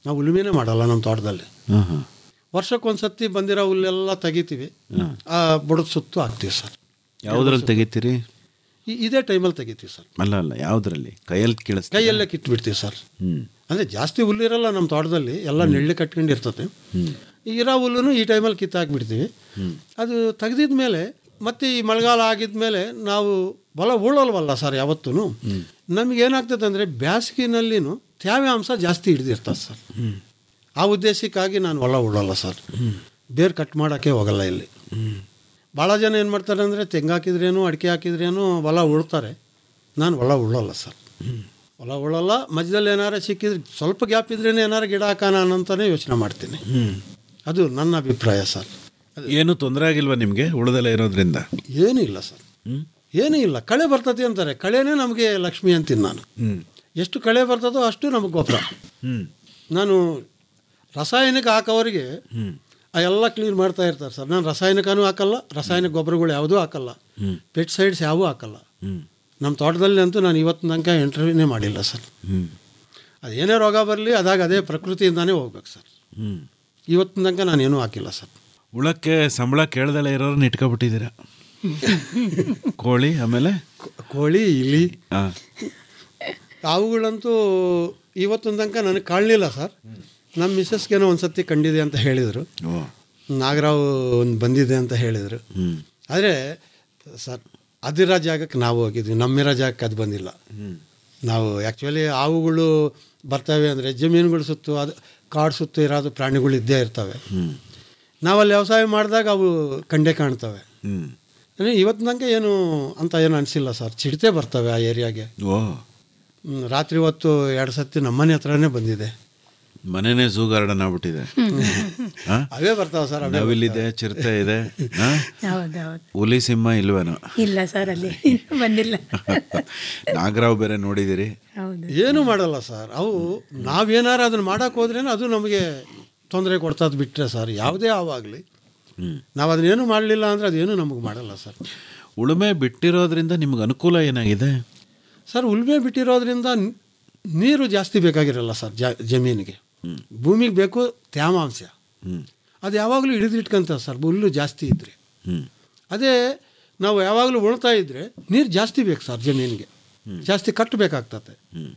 Speaker 9: ನಾವು ಉಳುಮೆನೇ ಮಾಡಲ್ಲ ನಮ್ಮ ತೋಟದಲ್ಲಿ
Speaker 7: ಹಾಂ ಹಾಂ
Speaker 9: ವರ್ಷಕ್ಕೊಂದು ಸತಿ ಬಂದಿರೋ ಹುಲ್ಲೆಲ್ಲ ತೆಗಿತೀವಿ ಆ ಬುಡದ ಸುತ್ತು ಹಾಕ್ತೀವಿ ಸರ್
Speaker 7: ಯಾವುದ್ರಲ್ಲಿ ತೆಗಿತೀರಿ
Speaker 9: ಈ- ಇದೇ ಟೈಮಲ್ಲಿ ತೆಗಿತೀವಿ ಸರ್
Speaker 7: ಅಲ್ಲ ಅಲ್ಲ ಯಾವುದ್ರಲ್ಲಿ ಕೈಯಲ್ಲಿ ಕೀಳಿಸ್
Speaker 9: ಕೈಯಲ್ಲೇ ಕಿತ್ಬಿಡ್ತೀವಿ ಸರ್
Speaker 7: ಹ್ಞೂ
Speaker 9: ಅಂದರೆ ಜಾಸ್ತಿ ಹುಲ್ಲಿರಲ್ಲ ನಮ್ಮ ತೋಟದಲ್ಲಿ ಎಲ್ಲ ನೆಳ್ಳಿ ಕಟ್ಕೊಂಡಿರ್ತದೆ ಇರೋ ಹುಲ್ಲನ್ನು ಈ ಟೈಮಲ್ಲಿ ಕಿತ್ತಾಕ್ಬಿಡ್ತೀವಿ ಅದು ತೆಗೆದಿದ ಮೇಲೆ ಮತ್ತೆ ಈ ಮಳೆಗಾಲ ಆಗಿದ ಮೇಲೆ ನಾವು ಹೊಲ ಉಳಲ್ವಲ್ಲ ಸರ್ ಯಾವತ್ತೂ ನಮಗೇನಾಗ್ತದೆ ಅಂದರೆ ಬ್ಯಾಸಿಗೆನಲ್ಲಿನೂ ತೇವಾಂಶ ಜಾಸ್ತಿ ಹಿಡ್ದಿರ್ತದೆ ಸರ್ ಆ ಉದ್ದೇಶಕ್ಕಾಗಿ ನಾನು ಹೊಲ ಉಳಲ್ಲ ಸರ್ ಬೇರೆ ಕಟ್ ಮಾಡೋಕ್ಕೆ ಹೋಗಲ್ಲ ಇಲ್ಲಿ ಭಾಳ ಜನ ಏನು ಮಾಡ್ತಾರೆ ಅಂದರೆ ತೆಂಗು ಹಾಕಿದ್ರೇನು ಅಡಿಕೆ ಹಾಕಿದ್ರೇನು ಹೊಲ ಉಳ್ತಾರೆ ನಾನು ಹೊಲ ಉಳ್ಳಲ್ಲ ಸರ್ ಹೊಲ ಉಳಲ್ಲ ಮಧ್ಯದಲ್ಲಿ ಏನಾರ ಸಿಕ್ಕಿದ್ರೆ ಸ್ವಲ್ಪ ಗ್ಯಾಪ್ ಇದ್ರೇನೆ ಏನಾರ ಗಿಡ ಹಾಕೋಣ ಅಂತಲೇ ಯೋಚನೆ ಮಾಡ್ತೀನಿ ಅದು ನನ್ನ ಅಭಿಪ್ರಾಯ ಸರ್
Speaker 7: ಏನು ತೊಂದರೆ ಆಗಿಲ್ವಾ ನಿಮಗೆ ಉಳಿದೆಲ್ಲ ಇರೋದ್ರಿಂದ
Speaker 9: ಏನೂ ಇಲ್ಲ ಸರ್ ಏನೂ ಇಲ್ಲ ಕಳೆ ಬರ್ತದೆ ಅಂತಾರೆ ಕಳೆನೇ ನಮಗೆ ಲಕ್ಷ್ಮಿ ಅಂತೀನಿ ನಾನು
Speaker 7: ಹ್ಞೂ
Speaker 9: ಎಷ್ಟು ಕಳೆ ಬರ್ತದೋ ಅಷ್ಟು ನಮಗೆ ಗೊಬ್ಬರ
Speaker 7: ಹ್ಞೂ
Speaker 9: ನಾನು ರಾಸಾಯನಿಕ ಹಾಕೋರಿಗೆ ಆ ಎಲ್ಲ ಕ್ಲೀನ್ ಮಾಡ್ತಾ ಇರ್ತಾರೆ ಸರ್ ನಾನು ರಾಸಾಯನಿಕನೂ ಹಾಕಲ್ಲ ರಾಸಾಯನಿಕ ಗೊಬ್ಬರಗಳು ಯಾವುದೂ ಹಾಕಲ್ಲ ಪೆಸ್ಟಿಸೈಡ್ಸ್ ಯಾವೂ ಹಾಕಲ್ಲ ನಮ್ಮ ತೋಟದಲ್ಲಿ ಅಂತೂ ನಾನು ಇವತ್ತಿನ ತನಕ ಇಂಟರ್ವ್ಯೂನೇ ಮಾಡಿಲ್ಲ ಸರ್
Speaker 7: ಹ್ಞೂ
Speaker 9: ಅದೇನೇ ರೋಗ ಬರಲಿ ಅದಾಗ ಅದೇ ಪ್ರಕೃತಿಯಿಂದಾನೇ ಹೋಗ್ಬೇಕು ಸರ್
Speaker 7: ಹ್ಞೂ
Speaker 9: ಇವತ್ತಿನ ತನಕ ನಾನೇನೂ ಹಾಕಿಲ್ಲ ಸರ್
Speaker 7: ಉಳಕ್ಕೆ ಸಂಬಳ ಕೇಳ್ದಲ್ಲ ಇರೋರನ್ನ ಇಟ್ಕೊಬಿಟ್ಟಿದ್ದೀರಾ ಕೋಳಿ ಆಮೇಲೆ
Speaker 9: ಕೋಳಿ ಇಲಿ
Speaker 7: ಹಾಂ
Speaker 9: ಅವುಗಳಂತೂ ಇವತ್ತಿನ ತನಕ ನನಗೆ ಕಾಣಲಿಲ್ಲ ಸರ್ ನಮ್ಮ ಮಿಸ್ಸಸ್ಗೇನೋ ಒಂದು ಸತಿ ಕಂಡಿದೆ ಅಂತ ಹೇಳಿದರು
Speaker 7: ಓ
Speaker 9: ನಾಗರಾವ್ ಒಂದು ಬಂದಿದೆ ಅಂತ ಹೇಳಿದರು
Speaker 7: ಹ್ಞೂ
Speaker 9: ಆದರೆ ಸರ್ ಅದಿರೋ ಜಾಗಕ್ಕೆ ನಾವು ಹೋಗಿದ್ವಿ ನಮ್ಮಿರೋ ಜಾಗಕ್ಕೆ ಅದು ಬಂದಿಲ್ಲ ನಾವು ಆ್ಯಕ್ಚುಲಿ ಹಾವುಗಳು ಬರ್ತವೆ ಅಂದರೆ ಜಮೀನುಗಳ ಸುತ್ತು ಅದು ಕಾಡು ಸುತ್ತು ಇರೋದು ಪ್ರಾಣಿಗಳು ಇದ್ದೇ ಇರ್ತವೆ ನಾವಲ್ಲಿ ವ್ಯವಸಾಯ ಮಾಡಿದಾಗ ಅವು ಕಂಡೇ ಕಾಣ್ತವೆ
Speaker 7: ಹ್ಞೂ
Speaker 9: ಅಂದರೆ ಇವತ್ತು ನನಗೆ ಏನು ಅಂತ ಏನು ಅನಿಸಿಲ್ಲ ಸರ್ ಚಿಡತೆ ಬರ್ತವೆ ಆ ಏರಿಯಾಗೆ
Speaker 7: ಓ
Speaker 9: ಹ್ಮ್, ರಾತ್ರಿ ಹೊತ್ತು ಎರಡು ಸತಿ ನಮ್ಮನೆ ಹತ್ರನೇ ಬಂದಿದೆ
Speaker 7: ಮನೆನೇ ಝೂ ಗಾರ್ಡನ್ ಆಗ್ಬಿಟ್ಟಿದೆ ಹಾಂ
Speaker 9: ಅವೇ ಬರ್ತಾವೆ ಸರ್ ಅವೇ
Speaker 7: ನವಿಲಿದೆ ಚಿರತೆ ಇದೆ ಹಾಂ
Speaker 8: ಹೌದೌದು
Speaker 7: ಹುಲಿ ಸಿಂಹ ಇಲ್ವೇನೋ
Speaker 8: ಇಲ್ಲ ಸರ್ ಅಲ್ಲಿ ಬಂದಿಲ್ಲ
Speaker 7: ನಾಗರಾವ್ ಬೇರೆ ನೋಡಿದಿರಿ
Speaker 8: ಹೌದು
Speaker 9: ಏನು ಮಾಡಲ್ಲ ಸರ್ ಅವು ನಾವೇನಾರು ಅದನ್ನು ಮಾಡೋಕೆ ಹೋದ್ರೇನೆ ಅದು ನಮಗೆ ತೊಂದರೆ ಕೊಡ್ತದೆ ಬಿಟ್ಟರೆ ಸರ್ ಯಾವುದೇ ಆವಾಗಲಿ ನಾವು ಅದನ್ನೇನು ಮಾಡಲಿಲ್ಲ ಅಂದರೆ ಅದೇನು ನಮಗೆ ಮಾಡಲ್ಲ ಸರ್
Speaker 7: ಉಳುಮೆ ಬಿಟ್ಟಿರೋದ್ರಿಂದ ನಿಮ್ಗೆ ಅನುಕೂಲ ಏನಾಗಿದೆ
Speaker 9: ಸರ್ ಉಲ್ಮೆ ಬಿಟ್ಟಿರೋದ್ರಿಂದ ನ್- ನೀರು ಜಾಸ್ತಿ ಬೇಕಾಗಿರಲ್ಲ ಸರ್ ಜ ಜಮೀನಿಗೆ ಭೂಮಿಗೆ ಬೇಕು ತ್ಯಾಮಾಂಶ
Speaker 7: ಹ್ಞೂ
Speaker 9: ಅದು ಯಾವಾಗಲೂ ಹಿಡಿದಿಟ್ಕೊಂತ ಸರ್ ಹುಲ್ಲು ಜಾಸ್ತಿ ಇದ್ದರೆ
Speaker 7: ಹ್ಞೂ
Speaker 9: ಅದೇ ನಾವು ಯಾವಾಗಲೂ ಉಳ್ತಾ ಇದ್ದರೆ ನೀರು ಜಾಸ್ತಿ ಬೇಕು ಸರ್ ಜಮೀನಿಗೆ ಜಾಸ್ತಿ ಕಟ್ಟಬೇಕಾಗ್ತದೆ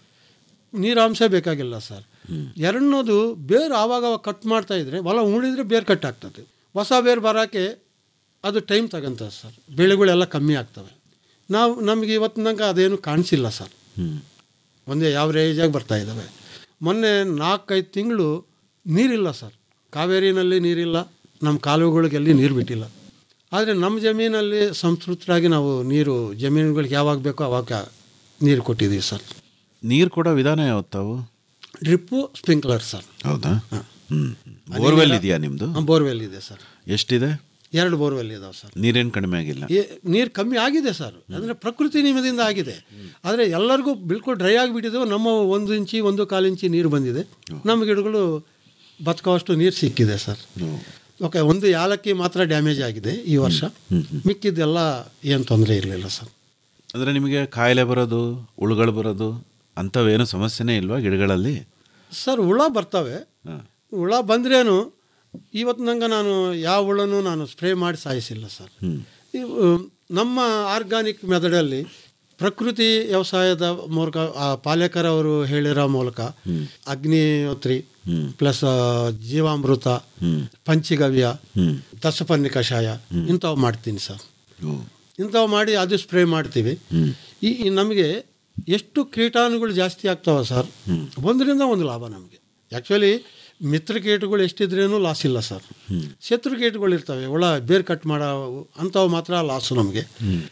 Speaker 9: ನೀರಾಂಶ ಬೇಕಾಗಿಲ್ಲ ಸರ್ ಎರಡನೇದು ಬೇರು ಆವಾಗ ಆವಾಗ ಕಟ್ ಮಾಡ್ತಾ ಇದ್ರೆ ಹೊಲ ಉಳಿದ್ರೆ ಬೇರು ಕಟ್ ಆಗ್ತದೆ ಹೊಸ ಬೇರು ಬರೋಕ್ಕೆ ಅದು ಟೈಮ್ ತಗೊಂತದೆ ಸರ್ ಬೆಳೆಗಳೆಲ್ಲ ಕಮ್ಮಿ ಆಗ್ತವೆ ನಾವು ನಮಗೆ ಇವತ್ತಿನ ತನಕ ಅದೇನು ಕಾಣಿಸಿಲ್ಲ ಸರ್
Speaker 7: ಹ್ಞೂ
Speaker 9: ಒಂದೇ ಯಾವ ರೇಂಜಾಗಿ ಬರ್ತಾ ಇದ್ದಾವೆ ಮೊನ್ನೆ ನಾಲ್ಕೈದು ತಿಂಗಳು ನೀರಿಲ್ಲ ಸರ್ ಕಾವೇರಿನಲ್ಲಿ ನೀರಿಲ್ಲ ನಮ್ಮ ಕಾಲುವೆಗಳಿಗೆಲ್ಲಿ ನೀರು ಬಿಟ್ಟಿಲ್ಲ ಆದರೆ ನಮ್ಮ ಜಮೀನಲ್ಲಿ ಸಂಸ್ಕೃತರಾಗಿ ನಾವು ನೀರು ಜಮೀನುಗಳಿಗೆ ಯಾವಾಗ ಬೇಕೋ ಅವಾಗ ನೀರು ಕೊಟ್ಟಿದ್ದೀವಿ ಸರ್
Speaker 7: ನೀರು ಕೊಡೋ ವಿಧಾನ ಯಾವತ್ತಾವು
Speaker 9: ಡ್ರಿಪ್ಪು ಸ್ಪ್ರಿಂಕ್ಲರ್ ಸರ್
Speaker 7: ಹೌದಾ ಹ್ಞೂ ಬೋರ್ವೆಲ್ ಇದೆಯಾ ನಿಮ್ಮದು
Speaker 9: ಬೋರ್ವೆಲ್ ಇದೆ ಸರ್
Speaker 7: ಎಷ್ಟಿದೆ
Speaker 9: ಎರಡು ಬೋರ್ವೆಲ್ ಇದಾವೆ ಸರ್
Speaker 7: ನೀರೇನು ಕಡಿಮೆ ಆಗಿಲ್ಲ
Speaker 9: ನೀರು ಕಮ್ಮಿ ಆಗಿದೆ ಸರ್ ಅಂದರೆ ಪ್ರಕೃತಿ ನಿಯಮದಿಂದ ಆಗಿದೆ ಆದರೆ ಎಲ್ಲರಿಗೂ ಬಿಲ್ಕುಲ್ ಡ್ರೈ ಆಗಿಬಿಟ್ಟಿದ್ದವು ನಮ್ಮ ಒಂದು ಇಂಚಿ ಒಂದು ಕಾಲು ಇಂಚಿ ನೀರು ಬಂದಿದೆ ನಮ್ಮ ಗಿಡಗಳು ಬದುಕೋವಷ್ಟು ನೀರು ಸಿಕ್ಕಿದೆ ಸರ್ ಓಕೆ ಒಂದು ಯಾಲಕ್ಕಿ ಮಾತ್ರ ಡ್ಯಾಮೇಜ್ ಆಗಿದೆ ಈ ವರ್ಷ ಮಿಕ್ಕಿದ್ದೆಲ್ಲ ಏನು ತೊಂದರೆ ಇರಲಿಲ್ಲ ಸರ್
Speaker 7: ಅಂದರೆ ನಿಮಗೆ ಕಾಯಿಲೆ ಬರೋದು ಉಳುಗಳು ಬರೋದು ಅಂಥವೇನು ಸಮಸ್ಯೆನೇ ಇಲ್ವಾ ಗಿಡಗಳಲ್ಲಿ
Speaker 9: ಸರ್ ಹುಳ ಬರ್ತವೆ
Speaker 7: ಹಾಂ
Speaker 9: ಹುಳ ಬಂದ್ರೇನು ಇವತ್ತು ನಂಗೆ ನಾನು ಯಾವ ಹುಳನೂ ನಾನು ಸ್ಪ್ರೇ ಮಾಡಿ ಸಾಯಿಸಿಲ್ಲ ಸರ್ ಇವು ನಮ್ಮ ಆರ್ಗಾನಿಕ್ ಮೆಥಡಲ್ಲಿ ಪ್ರಕೃತಿ ವ್ಯವಸಾಯದ ಮೂಲಕ ಆ ಪಾಲೇಕರ್ ಅವರು ಹೇಳಿರೋ ಮೂಲಕ ಅಗ್ನಿಹೋತ್ರಿ ಪ್ಲಸ್ ಜೀವಾಮೃತ ಪಂಚಗವ್ಯ ದಸಪನ್ನಿ ಕಷಾಯ ಇಂಥವು ಮಾಡ್ತೀನಿ ಸರ್ ಇಂಥವು ಮಾಡಿ ಅದು ಸ್ಪ್ರೇ ಮಾಡ್ತೀವಿ ಈ ಈ ನಮಗೆ ಎಷ್ಟು ಕೀಟಾಣುಗಳು ಜಾಸ್ತಿ ಆಗ್ತಾವೆ ಸರ್ ಒಂದರಿಂದ ಒಂದು ಲಾಭ ನಮಗೆ ಆ್ಯಕ್ಚುಲಿ ಮಿತ್ರ ಕೀಟಗಳು ಎಷ್ಟಿದ್ರೇನು ಲಾಸ್ ಇಲ್ಲ ಸರ್ ಶತ್ರು ಕೀಟಗಳು ಇರ್ತವೆ ಹುಳ ಬೇರ್ ಕಟ್ ಮಾಡೋ ಅಂಥವು ಮಾತ್ರ ಲಾಸು ನಮಗೆ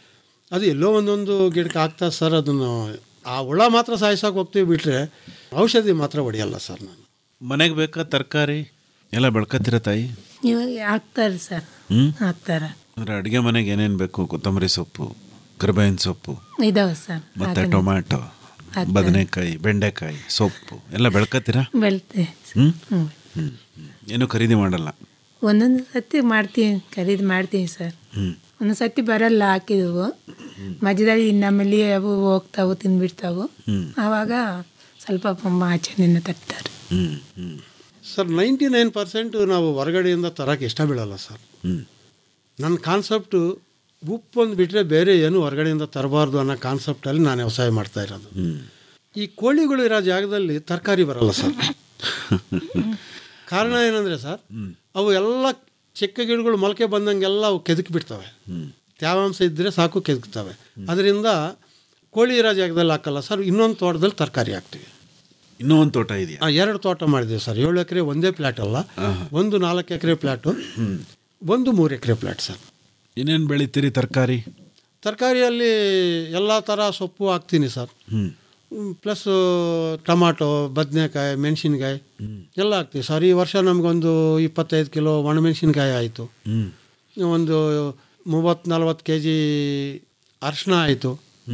Speaker 9: ಅದು ಎಲ್ಲೋ ಒಂದೊಂದು ಗಿಡಕ್ಕೆ ಆಗ್ತದೆ ಸರ್ ಅದನ್ನು ಆ ಹುಳ ಮಾತ್ರ ಸಾಯಿಸೋಕೆ ಹೋಗ್ತೀವಿ ಬಿಟ್ಟರೆ ಔಷಧಿ ಮಾತ್ರ ಹೊಡೆಯಲ್ಲ ಸರ್ ನಾನು
Speaker 7: ಮನೆಗೆ ಬೇಕಾದ ತರಕಾರಿ ಎಲ್ಲ ಬೆಳ್ಕತ್ತೀರ ತಾಯಿ
Speaker 8: ನೀವು ಹಾಕ್ತಾರೆ ಸರ್
Speaker 7: ಹ್ಞೂ
Speaker 8: ಹಾಕ್ತಾರೆ
Speaker 7: ಅಂದರೆ ಅಡುಗೆ ಮನೆಗೆ ಏನೇನು ಬೇಕು ಕೊತ್ತಂಬರಿ ಸೊಪ್ಪು ಕರಿಬೇವಿನ ಸೊಪ್ಪು
Speaker 8: ಇದಾವೆ ಸರ್
Speaker 7: ಮತ್ತು ಟೊಮ್ಯಾಟೊ ಬದನೆಕಾಯಿ ಬೆಂಡೆಕಾಯಿ ಸೊಪ್ಪು ಎಲ್ಲ ಬೆಳ್ಕತ್ತೀರಾ
Speaker 8: ಬೆಳ್ತೆ
Speaker 7: ಹ್ಞೂ
Speaker 8: ಹ್ಞೂ
Speaker 7: ಹ್ಞೂ ಏನು ಖರೀದಿ ಮಾಡಲ್ಲ
Speaker 8: ಒಂದೊಂದು ಸತಿ ಮಾಡ್ತೀವಿ ಖರೀದಿ ಮಾಡ್ತೀವಿ ಸರ್
Speaker 7: ಹ್ಞೂ
Speaker 8: ಒಂದೊಂದು ಸತಿ ಬರಲ್ಲ ಹಾಕಿದವು ಮಧ್ಯದಲ್ಲಿ ನಮ್ಮಲ್ಲಿ ಅವು ಹೋಗ್ತಾವು ತಿಂದ್ಬಿಡ್ತಾವು
Speaker 7: ಹ್ಮ್.
Speaker 8: ಆವಾಗ ಸ್ವಲ್ಪ ಆಚೆನಿಂದ ತರ್ತಾರೆ
Speaker 7: ಹ್ಞೂ ಹ್ಞೂ
Speaker 9: ಸರ್ ನೈಂಟಿ ನೈನ್ ಪರ್ಸೆಂಟ್ ನಾವು ಹೊರಗಡೆಯಿಂದ ತರೋಕ್ಕೆ ಇಷ್ಟ ಬೀಳಲ್ಲ ಸರ್ ನನ್ನ ಕಾನ್ಸೆಪ್ಟು ಉಪ್ಪೊಂದು ಬಿಟ್ಟರೆ ಬೇರೆ ಏನು ಹೊರಗಡೆಯಿಂದ ತರಬಾರ್ದು ಅನ್ನೋ ಕಾನ್ಸೆಪ್ಟಲ್ಲಿ ನಾನು ವ್ಯವಸಾಯ ಮಾಡ್ತಾ ಇರೋದು ಈ ಕೋಳಿಗಳು ಇರೋ ಜಾಗದಲ್ಲಿ ತರಕಾರಿ ಬರಲ್ಲ ಸರ್ ಕಾರಣ ಏನಂದರೆ ಸರ್ ಅವು ಎಲ್ಲ ಚಿಕ್ಕ ಗಿಡಗಳು ಮೊಳಕೆ ಬಂದಂಗೆಲ್ಲ ಅವು ಕೆದಕಿ ಬಿಡ್ತವೆ ತೇವಾಂಶ ಇದ್ದರೆ ಸಾಕು ಕೆದಕ್ತವೆ ಅದರಿಂದ ಕೋಳಿ ಇರೋ ಜಾಗದಲ್ಲಿ ಹಾಕಲ್ಲ ಸರ್ ಇನ್ನೊಂದು ತೋಟದಲ್ಲಿ ತರಕಾರಿ ಹಾಕ್ತೀವಿ
Speaker 7: ಇನ್ನೂ ಒಂದು ತೋಟ ಇದೆಯಾ
Speaker 9: ಆ, ಎರಡು ತೋಟ ಮಾಡಿದ್ದೀವಿ ಸರ್ ಏಳು ಎಕರೆ ಒಂದೇ ಪ್ಲಾಟ್ ಅಲ್ಲ ಒಂದು ನಾಲ್ಕು ಎಕರೆ ಪ್ಲಾಟು ಒಂದು ಮೂರು ಎಕರೆ ಪ್ಲಾಟ್ ಸರ್
Speaker 7: ಇನ್ನೇನು ಬೆಳಿತೀರಿ ತರಕಾರಿ
Speaker 9: ತರಕಾರಿಯಲ್ಲಿ ಎಲ್ಲ ಥರ ಸೊಪ್ಪು ಹಾಕ್ತೀನಿ ಸರ್ ಪ್ಲಸ್ ಟೊಮಾಟೊ ಬದನೆಕಾಯಿ ಮೆಣಸಿನ್ಕಾಯಿ ಎಲ್ಲ ಹಾಕ್ತೀವಿ ಸರ್ ಈ ವರ್ಷ ನಮಗೊಂದು ಇಪ್ಪತ್ತೈದು ಕಿಲೋ ಒಣಮೆಣಸಿನ್ಕಾಯಿ ಆಯಿತು ಒಂದು ಮೂವತ್ತು ನಲ್ವತ್ತು ಕೆ ಜಿ ಅರಿಶಿನ ಆಯಿತು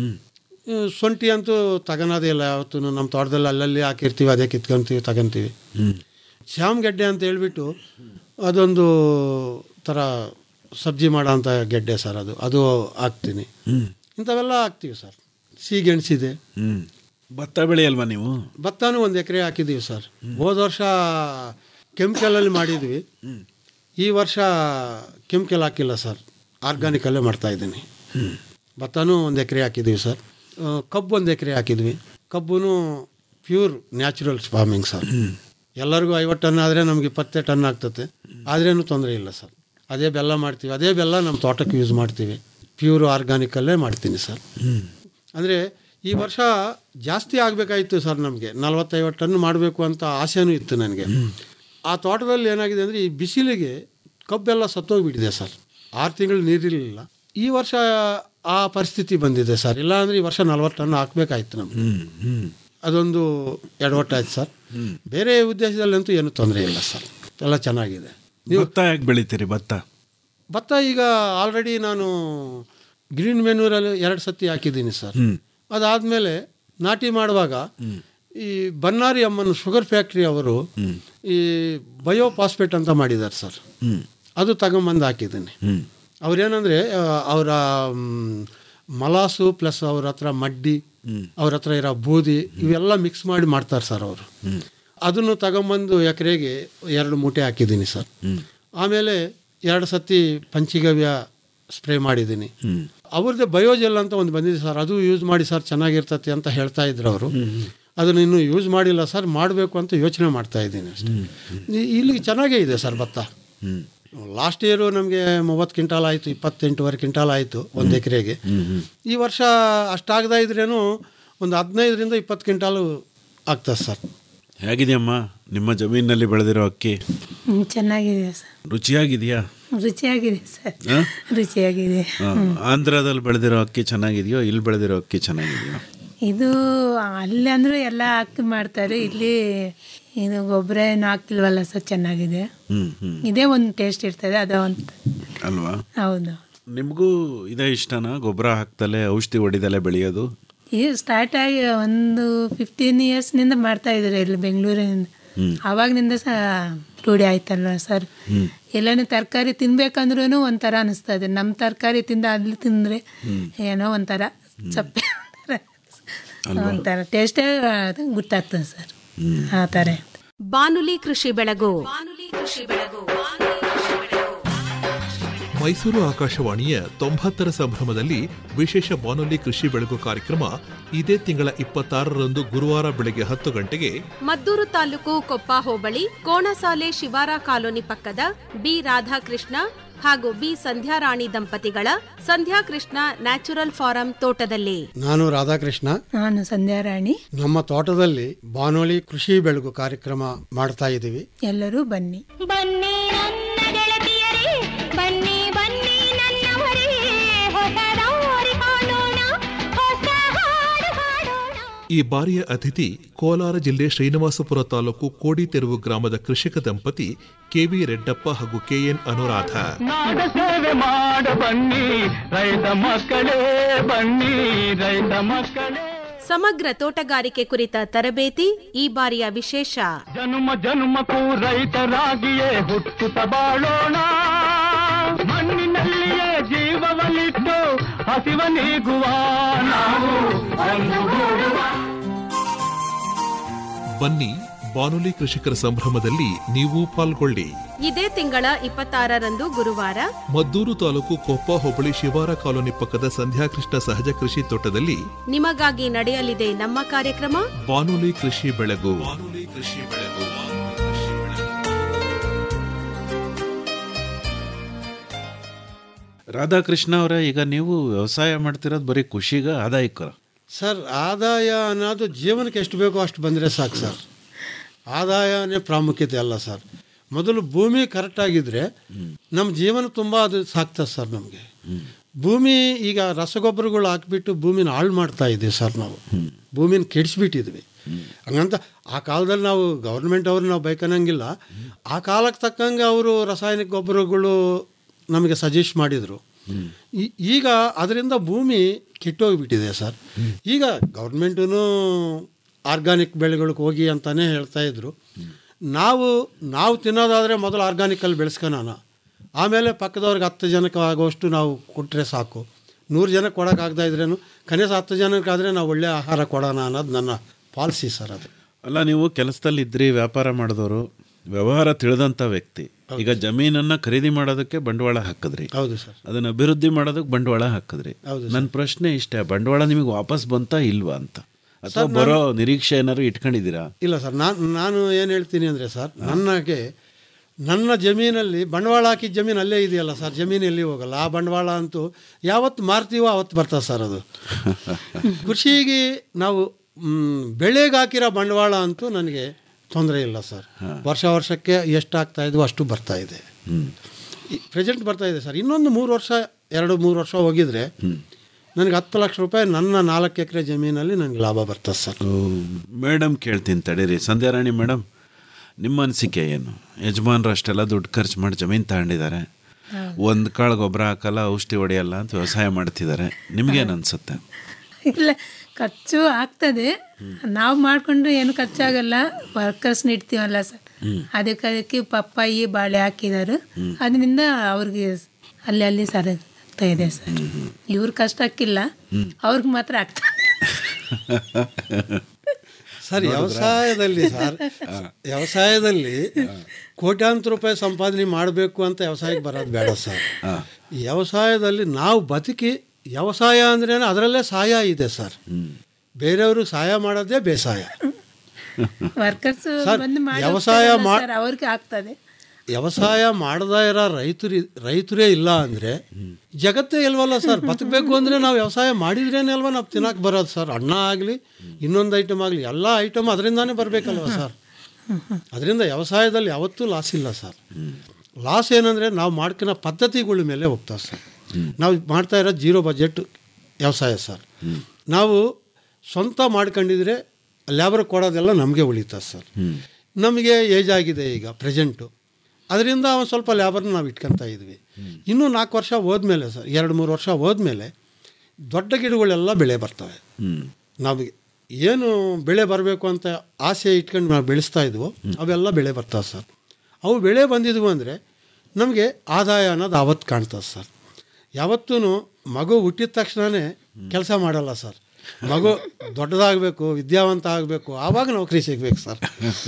Speaker 9: ಶುಂಠಿ ಅಂತೂ ತಗೊಳೋದೇ ಇಲ್ಲ ಯಾವತ್ತೂ ನಮ್ಮ ತೋಟದಲ್ಲಿ ಅಲ್ಲಲ್ಲಿ ಹಾಕಿರ್ತೀವಿ ಅದೇ ಕಿತ್ಕೊಂತೀವಿ ತಗೊಂತೀವಿ ಶ್ಯಾಮ್ ಗೆಡ್ಡೆ ಅಂತ ಹೇಳ್ಬಿಟ್ಟು ಅದೊಂದು ಥರ ಸಬ್ಜಿ ಮಾಡೋ ಅಂಥ ಗೆಡ್ಡೆ ಸರ್ ಅದು ಅದು ಹಾಕ್ತೀನಿ ಇಂಥವೆಲ್ಲ ಹಾಕ್ತೀವಿ ಸರ್ ಸಿಗೆಣಸಿದೆ
Speaker 7: ಹ್ಮ್ ಭತ್ತ ಬೆಳೆಯಲ್ವಾ ನೀವು
Speaker 9: ಭತ್ತನೂ ಒಂದು ಎಕರೆ ಹಾಕಿದ್ದೀವಿ ಸರ್ ಹೋದ ವರ್ಷ ಕೆಮಿಕಲಲ್ಲಿ ಮಾಡಿದ್ವಿ ಈ ವರ್ಷ ಕೆಮಿಕಲ್ ಹಾಕಿಲ್ಲ ಸರ್ ಆರ್ಗಾನಿಕಲ್ಲೇ ಮಾಡ್ತಾ ಇದ್ದೀನಿ ಭತ್ತನೂ ಒಂದು ಎಕರೆ ಹಾಕಿದ್ದೀವಿ ಸರ್ ಆ, ಕಬ್ಬು ಒಂದು ಎಕರೆ ಹಾಕಿದ್ವಿ ಕಬ್ಬು ಪ್ಯೂರ್ ನ್ಯಾಚುರಲ್ ಫಾರ್ಮಿಂಗ್ ಸರ್ ಎಲ್ಲರಿಗೂ ಐವತ್ತು ಟನ್ ಆದರೆ ನಮಗೆ ಇಪ್ಪತ್ತೇ ಟನ್ ಆಗ್ತದೆ ಆದ್ರೇನು ತೊಂದರೆ ಇಲ್ಲ ಸರ್ ಅದೇ ಬೆಲ್ಲ ಮಾಡ್ತೀವಿ ಅದೇ ಬೆಲ್ಲ ನಮ್ಮ ತೋಟಕ್ಕೆ ಯೂಸ್ ಮಾಡ್ತೀವಿ ಪ್ಯೂರ್ ಆರ್ಗಾನಿಕಲ್ಲೇ ಮಾಡ್ತೀನಿ ಸರ್ ಅಂದರೆ ಈ ವರ್ಷ ಜಾಸ್ತಿ ಆಗಬೇಕಾಯಿತು ಸರ್ ನಮಗೆ ನಲ್ವತ್ತೈವತ್ತು ಟನ್ ಮಾಡಬೇಕು ಅಂತ ಆಸೆನೂ ಇತ್ತು ನನಗೆ ಆ ತೋಟದಲ್ಲಿ ಏನಾಗಿದೆ ಅಂದರೆ ಈ ಬಿಸಿಲಿಗೆ ಕಬ್ಬೆಲ್ಲ ಸತ್ತೋಗ್ಬಿಟ್ಟಿದೆ ಸರ್ ಆರು ತಿಂಗಳು ನೀರಿರಲಿಲ್ಲ ಈ ವರ್ಷ ಆ ಪರಿಸ್ಥಿತಿ ಬಂದಿದೆ ಸರ್ ಇಲ್ಲ ಅಂದರೆ ಈ ವರ್ಷ ನಲ್ವತ್ತು ಟನ್ ಹಾಕಬೇಕಾಯ್ತು ನಮಗೆ ಅದೊಂದು ಎಡವಟ್ಟಾಯ್ತು ಸರ್ ಬೇರೆ ಉದ್ದೇಶದಲ್ಲಂತೂ ಏನು ತೊಂದರೆ ಇಲ್ಲ ಸರ್ ಎಲ್ಲ ಚೆನ್ನಾಗಿದೆ
Speaker 7: ಭತ್ತ ಯಾಕೆ ಬೆಳಿತೀರಿ ಭತ್ತ
Speaker 9: ಭತ್ತ ಈಗ ಆಲ್ರೆಡಿ ನಾನು ಗ್ರೀನ್ ಮೆನ್ಯೂರಲ್ಲಿ ಎರಡು ಸತಿ ಹಾಕಿದ್ದೀನಿ ಸರ್ ಅದಾದಮೇಲೆ ನಾಟಿ ಮಾಡುವಾಗ ಈ ಬನ್ನಾರಿ ಅಮ್ಮನ ಶುಗರ್ ಫ್ಯಾಕ್ಟ್ರಿ ಅವರು ಈ ಬಯೋ ಫಾಸ್ಫೇಟ್ ಅಂತ ಮಾಡಿದ್ದಾರೆ ಸರ್ ಅದು ತಗೊಂಬಂದು ಹಾಕಿದ್ದೀನಿ ಅವ್ರೇನಂದರೆ ಅವರ ಮಲಾಸು ಪ್ಲಸ್ ಅವ್ರ ಹತ್ರ ಮಡ್ಡಿ ಅವ್ರ ಹತ್ರ ಇರೋ ಬೂದಿ ಇವೆಲ್ಲ ಮಿಕ್ಸ್ ಮಾಡಿ ಮಾಡ್ತಾರೆ ಸರ್ ಅವರು ಅದನ್ನು ತಗೊಂಬಂದು ಎಕರೆಗೆ ಎರಡು ಮೂಟೆ ಹಾಕಿದ್ದೀನಿ ಸರ್ ಆಮೇಲೆ ಎರಡು ಸತಿ ಪಂಚಗವ್ಯ ಸ್ಪ್ರೇ ಮಾಡಿದ್ದೀನಿ ಅವ್ರದ್ದೇ ಬಯೋಜೆಲ್ ಅಂತ ಒಂದು ಬಂದಿದೆ ಸರ್ ಅದು ಯೂಸ್ ಮಾಡಿ ಸರ್ ಚೆನ್ನಾಗಿರ್ತತೆ ಅಂತ ಹೇಳ್ತಾ ಇದ್ರು ಅವರು ಅದನ್ನು ಇನ್ನೂ ಯೂಸ್ ಮಾಡಿಲ್ಲ ಸರ್ ಮಾಡಬೇಕು ಅಂತ ಯೋಚನೆ ಮಾಡ್ತಾ ಇದ್ದೀನಿ ಅಷ್ಟೇ ಈ- ಇಲ್ಲಿ ಚೆನ್ನಾಗೇ ಇದೆ ಸರ್ ಭತ್ತ ಲಾಸ್ಟ್ ಇಯರು ನಮಗೆ ಮೂವತ್ತು ಕ್ವಿಂಟಾಲ್ ಆಯಿತು ಇಪ್ಪತ್ತೆಂಟುವರೆ ಕ್ವಿಂಟಾಲ್ ಆಯಿತು ಒಂದು ಎಕರೆಗೆ ಈ ವರ್ಷ ಅಷ್ಟಾಗದೇ ಇದ್ರೇನು ಒಂದು ಹದಿನೈದರಿಂದ ಇಪ್ಪತ್ತು ಕ್ವಿಂಟಾಲು ಆಗ್ತದೆ ಸರ್
Speaker 7: ಹೇಗಿದೆಯಮ್ಮ ನಿಮ್ಮ ಜಮೀನಿನಲ್ಲಿ ಬೆಳೆದಿರೋ ಅಕ್ಕಿ
Speaker 8: ಹ್ಮ್, ಚೆನ್ನಾಗಿದೆ ಸರ್
Speaker 7: ರುಚಿಯಾಗಿದೆಯಾ
Speaker 8: ರುಚಿಯಾಗಿದೆ ಸರ್
Speaker 7: ಹ?
Speaker 8: ರುಚಿಯಾಗಿದೆ
Speaker 7: ಆ, ಆಂಧ್ರದಲ್ಲಿ ಬೆಳೆದಿರೋ ಅಕ್ಕಿ ಚೆನ್ನಾಗಿದೆಯೋ ಇಲ್ಲಿ ಬೆಳೆದಿರೋ ಅಕ್ಕಿ ಚೆನ್ನಾಗಿದೆಯೋ
Speaker 8: ಇದು ಅಲ್ಲಿ ಅಂದ್ರೆ ಎಲ್ಲ ಹಾಕಿ ಮಾಡ್ತಾರೆ ಇಲ್ಲಿ ಇದು ಗೊಬ್ಬರ ಏನು ಹಾಕಿಲ್ವಲ್ಲ ಸರ್ ಚೆನ್ನಾಗಿದೆ
Speaker 7: ಹ್ಮ್ ಹ್ಮ್
Speaker 8: ಇದೇ ಒಂದು ಟೇಸ್ಟ್ ಇರ್ತದೆ ಅದ ಒಂದು
Speaker 7: ಅಲ್ವಾ
Speaker 8: ಹೌದು
Speaker 7: ನಿಮಗೂ ಇದೇ ಇಷ್ಟನಾ ಗೊಬ್ಬರ ಹಾಕ್ದಲೆ ಔಷಧಿ ಹೊಡಿದಲೆ ಬೆಳೆಯೋದು
Speaker 8: ಈಗ ಸ್ಟಾರ್ಟ್ ಆಗಿ ಒಂದು ಫಿಫ್ಟೀನ್ ಇಯರ್ಸ್ನಿಂದ ಮಾಡ್ತಾ ಇದ್ದಾರೆ ಇಲ್ಲಿ ಬೆಂಗಳೂರಿನಿಂದ ಆವಾಗನಿಂದ ಸಹ ರೂಢಿ ಆಯ್ತಲ್ವ ಸರ್ ಎಲ್ಲಾನು ತರಕಾರಿ ತಿನ್ಬೇಕಂದ್ರೂ ಒಂಥರ ಅನಿಸ್ತದೆ ನಮ್ಮ ತರಕಾರಿ ತಿಂದ ಅಲ್ಲಿ ತಿಂದರೆ ಏನೋ ಒಂಥರ ಸಪ್ಪೆ ಒಂಥರ ಟೇಸ್ಟೇ ಗೊತ್ತಾಗ್ತದೆ ಸರ್ ಆ ಥರ
Speaker 10: ಬಾನುಲಿ ಕೃಷಿ ಬೆಳಗು
Speaker 11: ಮೈಸೂರು ಆಕಾಶವಾಣಿಯ ತೊಂಬತ್ತರ ಸಂಭ್ರಮದಲ್ಲಿ ವಿಶೇಷ ಬಾನುಲಿ ಕೃಷಿ ಬೆಳಗು ಕಾರ್ಯಕ್ರಮ ಇದೇ ತಿಂಗಳ ಇಪ್ಪತ್ತಾರರಂದು ಗುರುವಾರ ಬೆಳಗ್ಗೆ ಹತ್ತು ಗಂಟೆಗೆ
Speaker 10: ಮದ್ದೂರು ತಾಲೂಕು ಕೊಪ್ಪ ಹೋಬಳಿ ಕೋಣಸಾಲೆ ಶಿವಾರ ಕಾಲೋನಿ ಪಕ್ಕದ ಬಿ ರಾಧಾಕೃಷ್ಣ ಹಾಗೂ ಬಿ ಸಂಧ್ಯಾರಾಣಿ ದಂಪತಿಗಳ ಸಂಧ್ಯಾಕೃಷ್ಣ ನ್ಯಾಚುರಲ್ ಫಾರಂ ತೋಟದಲ್ಲಿ
Speaker 9: ನಾನು ರಾಧಾಕೃಷ್ಣ
Speaker 8: ನಾನು ಸಂಧ್ಯಾರಾಣಿ
Speaker 9: ನಮ್ಮ ತೋಟದಲ್ಲಿ ಬಾನೋಳಿ ಕೃಷಿ ಬೆಳಗು ಕಾರ್ಯಕ್ರಮ ಮಾಡ್ತಾ ಇದ್ದೀವಿ
Speaker 8: ಎಲ್ಲರೂ ಬನ್ನಿ
Speaker 12: ಬನ್ನಿ ನನ್ನ ಗೆಳತಿಯರೇ ಬನ್ನಿ ಬನ್ನಿ ನನ್ನವರೇ ಹೊಸ ದಾರಿ ಕಾಣೋಣ ಹೊಸ ಹಾಡು ಹಾಡೋಣ
Speaker 11: ಈ ಬಾರಿಯ ಅತಿಥಿ ಕೋಲಾರ ಜಿಲ್ಲೆ ಶ್ರೀನಿವಾಸಪುರ ತಾಲೂಕು ಕೋಡಿತೆರುವು ಗ್ರಾಮದ ಕೃಷಿಕ ದಂಪತಿ ಕೆವಿ ರೆಡ್ಡಪ್ಪ ಹಾಗೂ ಕೆಎನ್ ಅನುರಾಧ
Speaker 13: ನಾಡ ಸೇವೆ ಮಾಡ ಬನ್ನಿ ರೈತ ಮಕ್ಕಳೇ ಬನ್ನಿ ರೈತ ಮಕ್ಕಳೇ
Speaker 10: ಸಮಗ್ರ ತೋಟಗಾರಿಕೆ ಕುರಿತ ತರಬೇತಿ ಈ ಬಾರಿಯ ವಿಶೇಷ
Speaker 13: ಜನುಮ ಜನುಮಕ್ಕೂ ರೈತರಾಗಿಯೇ ಹುಟ್ಟುತ್ತ ಬಾಳೋಣ ಮಣ್ಣಿನಲ್ಲಿಯೇ ಜೀವವನ್ನಿಟ್ಟು ಹಸಿವ ನೀಗುವ ನಾವು ಒಂದುಗೂಡುವ
Speaker 11: ಬನ್ನಿ ಬಾನುಲಿ ಕೃಷಿಕರ ಸಂಭ್ರಮದಲ್ಲಿ ನೀವು ಪಾಲ್ಗೊಳ್ಳಿ
Speaker 10: ಇದೇ ತಿಂಗಳ ಇಪ್ಪತ್ತಾರರಂದು ಗುರುವಾರ
Speaker 11: ಮದ್ದೂರು ತಾಲೂಕು ಕೊಪ್ಪ ಹೋಬಳಿ ಶಿವಾರ ಕಾಲೋನಿ ಪಕ್ಕದ ಸಂಧ್ಯಾಕೃಷ್ಣ ಸಹಜ ಕೃಷಿ ತೋಟದಲ್ಲಿ
Speaker 10: ನಿಮಗಾಗಿ ನಡೆಯಲಿದೆ ನಮ್ಮ ಕಾರ್ಯಕ್ರಮ
Speaker 11: ಬಾನುಲಿ ಕೃಷಿ ಬೆಳಗು ಬಾನುಲಿ ಕೃಷಿ ಬೆಳಗು
Speaker 7: ರಾಧಾಕೃಷ್ಣ ಅವರೇ ಈಗ ನೀವು ವ್ಯವಸಾಯ ಮಾಡ್ತಿರೋದು ಬರೀ ಖುಷಿಗ ಆದಾಯಕ್ಕರ
Speaker 9: ಸರ್ ಆದಾಯ ಅನ್ನೋದು ಜೀವನಕ್ಕೆ ಎಷ್ಟು ಬೇಕೋ ಅಷ್ಟು ಬಂದರೆ ಸಾಕು ಸರ್ ಆದಾಯನೇ ಪ್ರಾಮುಖ್ಯತೆ ಅಲ್ಲ ಸರ್ ಮೊದಲು ಭೂಮಿ ಕರೆಕ್ಟಾಗಿದ್ದರೆ ನಮ್ಮ ಜೀವನ ತುಂಬ ಅದು ಸಾಕ್ತದೆ ಸರ್ ನಮಗೆ ಭೂಮಿ ಈಗ ರಸಗೊಬ್ಬರಗಳು ಹಾಕ್ಬಿಟ್ಟು ಭೂಮಿನ ಹಾಳು ಮಾಡ್ತಾ ಇದ್ದೀವಿ ಸರ್ ನಾವು ಭೂಮಿನ ಕೆಡಿಸ್ಬಿಟ್ಟಿದ್ವಿ ಹಂಗಂತ ಆ ಕಾಲದಲ್ಲಿ ನಾವು ಗೌರ್ಮೆಂಟ್ ಅವ್ರು ನಾವು ಬೈಕನ್ನಂಗಿಲ್ಲ ಆ ಕಾಲಕ್ಕೆ ತಕ್ಕಂಗೆ ಅವರು ರಾಸಾಯನಿಕ ಗೊಬ್ಬರಗಳು ನಮಗೆ ಸಜೆಸ್ಟ್ ಮಾಡಿದರು ಈ- ಈಗ ಅದರಿಂದ ಭೂಮಿ ಕೆಟ್ಟೋಗ್ಬಿಟ್ಟಿದೆ ಸರ್ ಈಗ ಗೌರ್ಮೆಂಟೂ ಆರ್ಗಾನಿಕ್ ಬೆಳೆಗಳಿಗೆ ಹೋಗಿ ಅಂತಾನೆ ಹೇಳ್ತಾ ಇದ್ರು ನಾವು ನಾವು ತಿನ್ನೋದಾದರೆ ಮೊದಲು ಆರ್ಗಾನಿಕಲ್ಲಿ ಬೆಳೆಸ್ಕೊಳೋಣ ಆಮೇಲೆ ಪಕ್ಕದವ್ರಿಗೆ ಹತ್ತು ಜನಕ್ಕೆ ಆಗುವಷ್ಟು ನಾವು ಕೊಟ್ಟರೆ ಸಾಕು ನೂರು ಜನಕ್ಕೆ ಕೊಡೋಕ್ಕಾಗದೇ ಇದ್ರೇನು ಕನಿಷ್ಠ ಹತ್ತು ಜನಕ್ಕಾದರೆ ನಾವು ಒಳ್ಳೆಯ ಆಹಾರ ಕೊಡೋಣ ಅನ್ನೋದು ನನ್ನ ಪಾಲಿಸಿ ಸರ್ ಅದು
Speaker 7: ಅಲ್ಲ ನೀವು ಕೆಲಸದಲ್ಲಿ ಇದ್ರಿ ವ್ಯಾಪಾರ ಮಾಡಿದವರು ವ್ಯವಹಾರ ತಿಳಿದಂಥ ವ್ಯಕ್ತಿ ಈಗ ಜಮೀನನ್ನ ಖರೀದಿ ಮಾಡೋದಕ್ಕೆ ಬಂಡವಾಳ ಹಾಕಿದ್ರಿ
Speaker 9: ಹೌದು ಸರ್
Speaker 7: ಅದನ್ನ ಅಭಿವೃದ್ಧಿ ಮಾಡೋದಕ್ಕೆ ಬಂಡವಾಳ ಹಾಕಿದ್ರಿ
Speaker 9: ಹೌದು
Speaker 7: ನನ್ನ ಪ್ರಶ್ನೆ ಇಷ್ಟೇ ಬಂಡವಾಳ ನಿಮಗೆ ವಾಪಸ್ ಬಂತಾ ಇಲ್ವಾ ಅಂತ ಅಥವಾ
Speaker 9: ಸರ್, ನಾನು-
Speaker 7: ಬರೋ ನಿರೀಕ್ಷೆ ಏನಾದ್ರು ಇಟ್ಕೊಂಡಿದ್ದೀರಾ
Speaker 9: ಇಲ್ಲ ಸರ್ ನಾನು ನಾನು ಏನು ಹೇಳ್ತೀನಿ ಅಂದರೆ ಸರ್ ನನಗೆ ನನ್ನ ಜಮೀನಲ್ಲಿ ಬಂಡವಾಳ ಹಾಕಿದ ಜಮೀನು ಅಲ್ಲೇ ಇದೆಯಲ್ಲ ಸರ್ ಜಮೀನು ಎಲ್ಲಿ ಹೋಗಲ್ಲ ಆ ಬಂಡವಾಳ ಅಂತೂ ಯಾವತ್ತು ಮಾರ್ತೀವೋ ಅವತ್ತು ಬರ್ತದೆ ಸರ್ ಅದು ಕೃಷಿಗೆ ನಾವು ಮ್, ಬೆಳೆಗೆ ಹಾಕಿರೋ ಬಂಡವಾಳ ಅಂತೂ ನನಗೆ ತೊಂದರೆ ಇಲ್ಲ ಸರ್ ವರ್ಷ ವರ್ಷಕ್ಕೆ ಎಷ್ಟು ಆಗ್ತಾ ಇದ್ವೋ ಅಷ್ಟು ಬರ್ತಾ ಇದೆ ಪ್ರೆಸೆಂಟ್ ಬರ್ತಾ ಇದೆ ಸರ್ ಇನ್ನೊಂದು ಮೂರು ವರ್ಷ ಎರಡು ಮೂರು ವರ್ಷ ಹೋಗಿದ್ರೆ ನನಗೆ ಹತ್ತು ಲಕ್ಷ ರೂಪಾಯಿ ನನ್ನ ನಾಲ್ಕು ಎಕರೆ ಜಮೀನಲ್ಲಿ ನನಗೆ ಲಾಭ ಬರ್ತದೆ ಸರ್
Speaker 7: ಮೇಡಮ್ ಕೇಳ್ತೀನಿ ತಡೀರಿ ಸಂಧ್ಯಾರಾಣಿ ಮೇಡಮ್ ನಿಮ್ಮ ಅನಿಸಿಕೆ ಏನು ಯಜಮಾನ್ರು ಅಷ್ಟೆಲ್ಲ ದುಡ್ಡು ಖರ್ಚು ಮಾಡಿ ಜಮೀನು ತಗೊಂಡಿದ್ದಾರೆ ಒಂದು ಕಾಳು ಗೊಬ್ಬರ ಹಾಕಲ್ಲ ಔಷಧಿ ಹೊಡೆಯಲ್ಲ ಅಂತ ವ್ಯವಸಾಯ ಮಾಡ್ತಿದ್ದಾರೆ ನಿಮ್ಗೇನು ಅನ್ಸುತ್ತೆ
Speaker 8: ಇಲ್ಲ ಖರ್ಚು ಆಗ್ತದೆ ನಾವು ಮಾಡಿಕೊಂಡು ಏನು ಖರ್ಚಾಗಲ್ಲ ವರ್ಕರ್ಸ್ನ ಇಡ್ತೀವಲ್ಲ ಸರ್ ಅದಕ್ಕೆ ಅದಕ್ಕೆ ಪಪ್ಪಾಯಿ ಬಾಳೆ ಹಾಕಿದ್ದಾರೆ ಅದರಿಂದ ಅವ್ರಿಗೆ ಅಲ್ಲಿ ಅಲ್ಲಿ ಸರ್ ಆಗ್ತಾ ಇದೆ ಸರ್ ಇವ್ರ ಕಷ್ಟಕ್ಕಿಲ್ಲ ಅವ್ರಿಗೆ ಮಾತ್ರ ಆಗ್ತದೆ
Speaker 9: ಸರ್ ವ್ಯವಸಾಯದಲ್ಲಿ ಸರ್ ವ್ಯವಸಾಯದಲ್ಲಿ ಕೋಟ್ಯಾಂತರ ರೂಪಾಯಿ ಸಂಪಾದನೆ ಮಾಡಬೇಕು ಅಂತ ವ್ಯವಸಾಯಕ್ಕೆ ಬರೋದು ಬೇಡ ಸರ್ ವ್ಯವಸಾಯದಲ್ಲಿ ನಾವು ಬದುಕಿ ವ್ಯವಸಾಯ ಅಂದ್ರೇನು ಅದರಲ್ಲೇ ಸಹಾಯ ಇದೆ ಸರ್ ಬೇರೆಯವರು ಸಹಾಯ ಮಾಡೋದೇ ಬೇಸಾಯ
Speaker 8: ವರ್ಕರ್ಸ್
Speaker 9: ಸರ್,
Speaker 8: ಬಂದು ಮಾಡಿ
Speaker 9: ವ್ಯವಸಾಯ
Speaker 8: ಹೋಗ್ತಾರಲ್ಲ
Speaker 9: ಮಾ-
Speaker 8: ಸರ್ ಅವ್ರಿಗೆ ಆಗ್ತದೆ
Speaker 9: ವ್ಯವಸಾಯ ಮಾಡದೇ ಇರೋ ರೈತರು ರೈತರೇ ಇಲ್ಲ ಅಂದರೆ ಜಗತ್ತೇ ಇಲ್ವಲ್ಲ ಸರ್ ಬದುಕಬೇಕು ಅಂದರೆ ನಾವು ವ್ಯವಸಾಯ ಮಾಡಿದ್ರೇನೆ ಅಲ್ವಾ ನಾವು ತಿನ್ನಕ್ಕೆ ಬರೋದು ಸರ್ ಅನ್ನ ಆಗಲಿ ಇನ್ನೊಂದು ಐಟಮ್ ಆಗಲಿ ಎಲ್ಲ ಐಟಮ್ ಅದರಿಂದಾನೇ ಬರಬೇಕಲ್ವ ಸರ್ ಅದರಿಂದ ವ್ಯವಸಾಯದಲ್ಲಿ ಯಾವತ್ತೂ ಲಾಸ್ ಇಲ್ಲ ಸರ್ ಲಾಸ್ ಏನಂದರೆ ನಾವು ಮಾಡ್ಕೊಳೋ ಪದ್ಧತಿಗಳ ಮೇಲೆ ಹೋಗ್ತಾವೆ ಸರ್ ನಾವು ಮಾಡ್ತಾ ಇರೋ ಜೀರೋ ಬಜೆಟ್ ವ್ಯವಸಾಯ ಸರ್ ನಾವು ಸ್ವಂತ ಮಾಡ್ಕೊಂಡಿದ್ರೆ ಲ್ಯಾಬರ್ ಕೊಡೋದೆಲ್ಲ ನಮಗೆ ಉಳಿತದೆ ಸರ್ ನಮಗೆ ಏಜ್ ಆಗಿದೆ ಈಗ ಪ್ರೆಸೆಂಟು ಅದರಿಂದ ಒಂದು ಸ್ವಲ್ಪ ಲ್ಯಾಬರ್ನ ನಾವು ಇಟ್ಕೊತಾ ಇದ್ವಿ ಇನ್ನೂ ನಾಲ್ಕು ವರ್ಷ ಹೋದ್ಮೇಲೆ ಸರ್ ಎರಡು ಮೂರು ವರ್ಷ ಹೋದ್ಮೇಲೆ ದೊಡ್ಡ ಗಿಡಗಳೆಲ್ಲ ಬೆಳೆ ಬರ್ತವೆ ನಮಗೆ ಏನು ಬೆಳೆ ಬರಬೇಕು ಅಂತ ಆಸೆ ಇಟ್ಕೊಂಡು ನಾವು ಬೆಳೆಸ್ತಾ ಇದ್ವೋ ಅವೆಲ್ಲ ಬೆಳೆ ಬರ್ತಾವೆ ಸರ್ ಅವು ಬೆಳೆ ಬಂದಿದ್ವು ಅಂದರೆ ನಮಗೆ ಆದಾಯ ಅನ್ನೋದು ಆವತ್ತು ಕಾಣ್ತದೆ ಸರ್ ಯಾವತ್ತೂ ಮಗು ಹುಟ್ಟಿದ ತಕ್ಷಣವೇ ಕೆಲಸ ಮಾಡಲ್ಲ ಸರ್ ಮಗು ದೊಡ್ಡದಾಗಬೇಕು ವಿದ್ಯಾವಂತ ಆಗಬೇಕು ಆವಾಗ ನೌಕರಿ ಸಿಗ್ಬೇಕು ಸರ್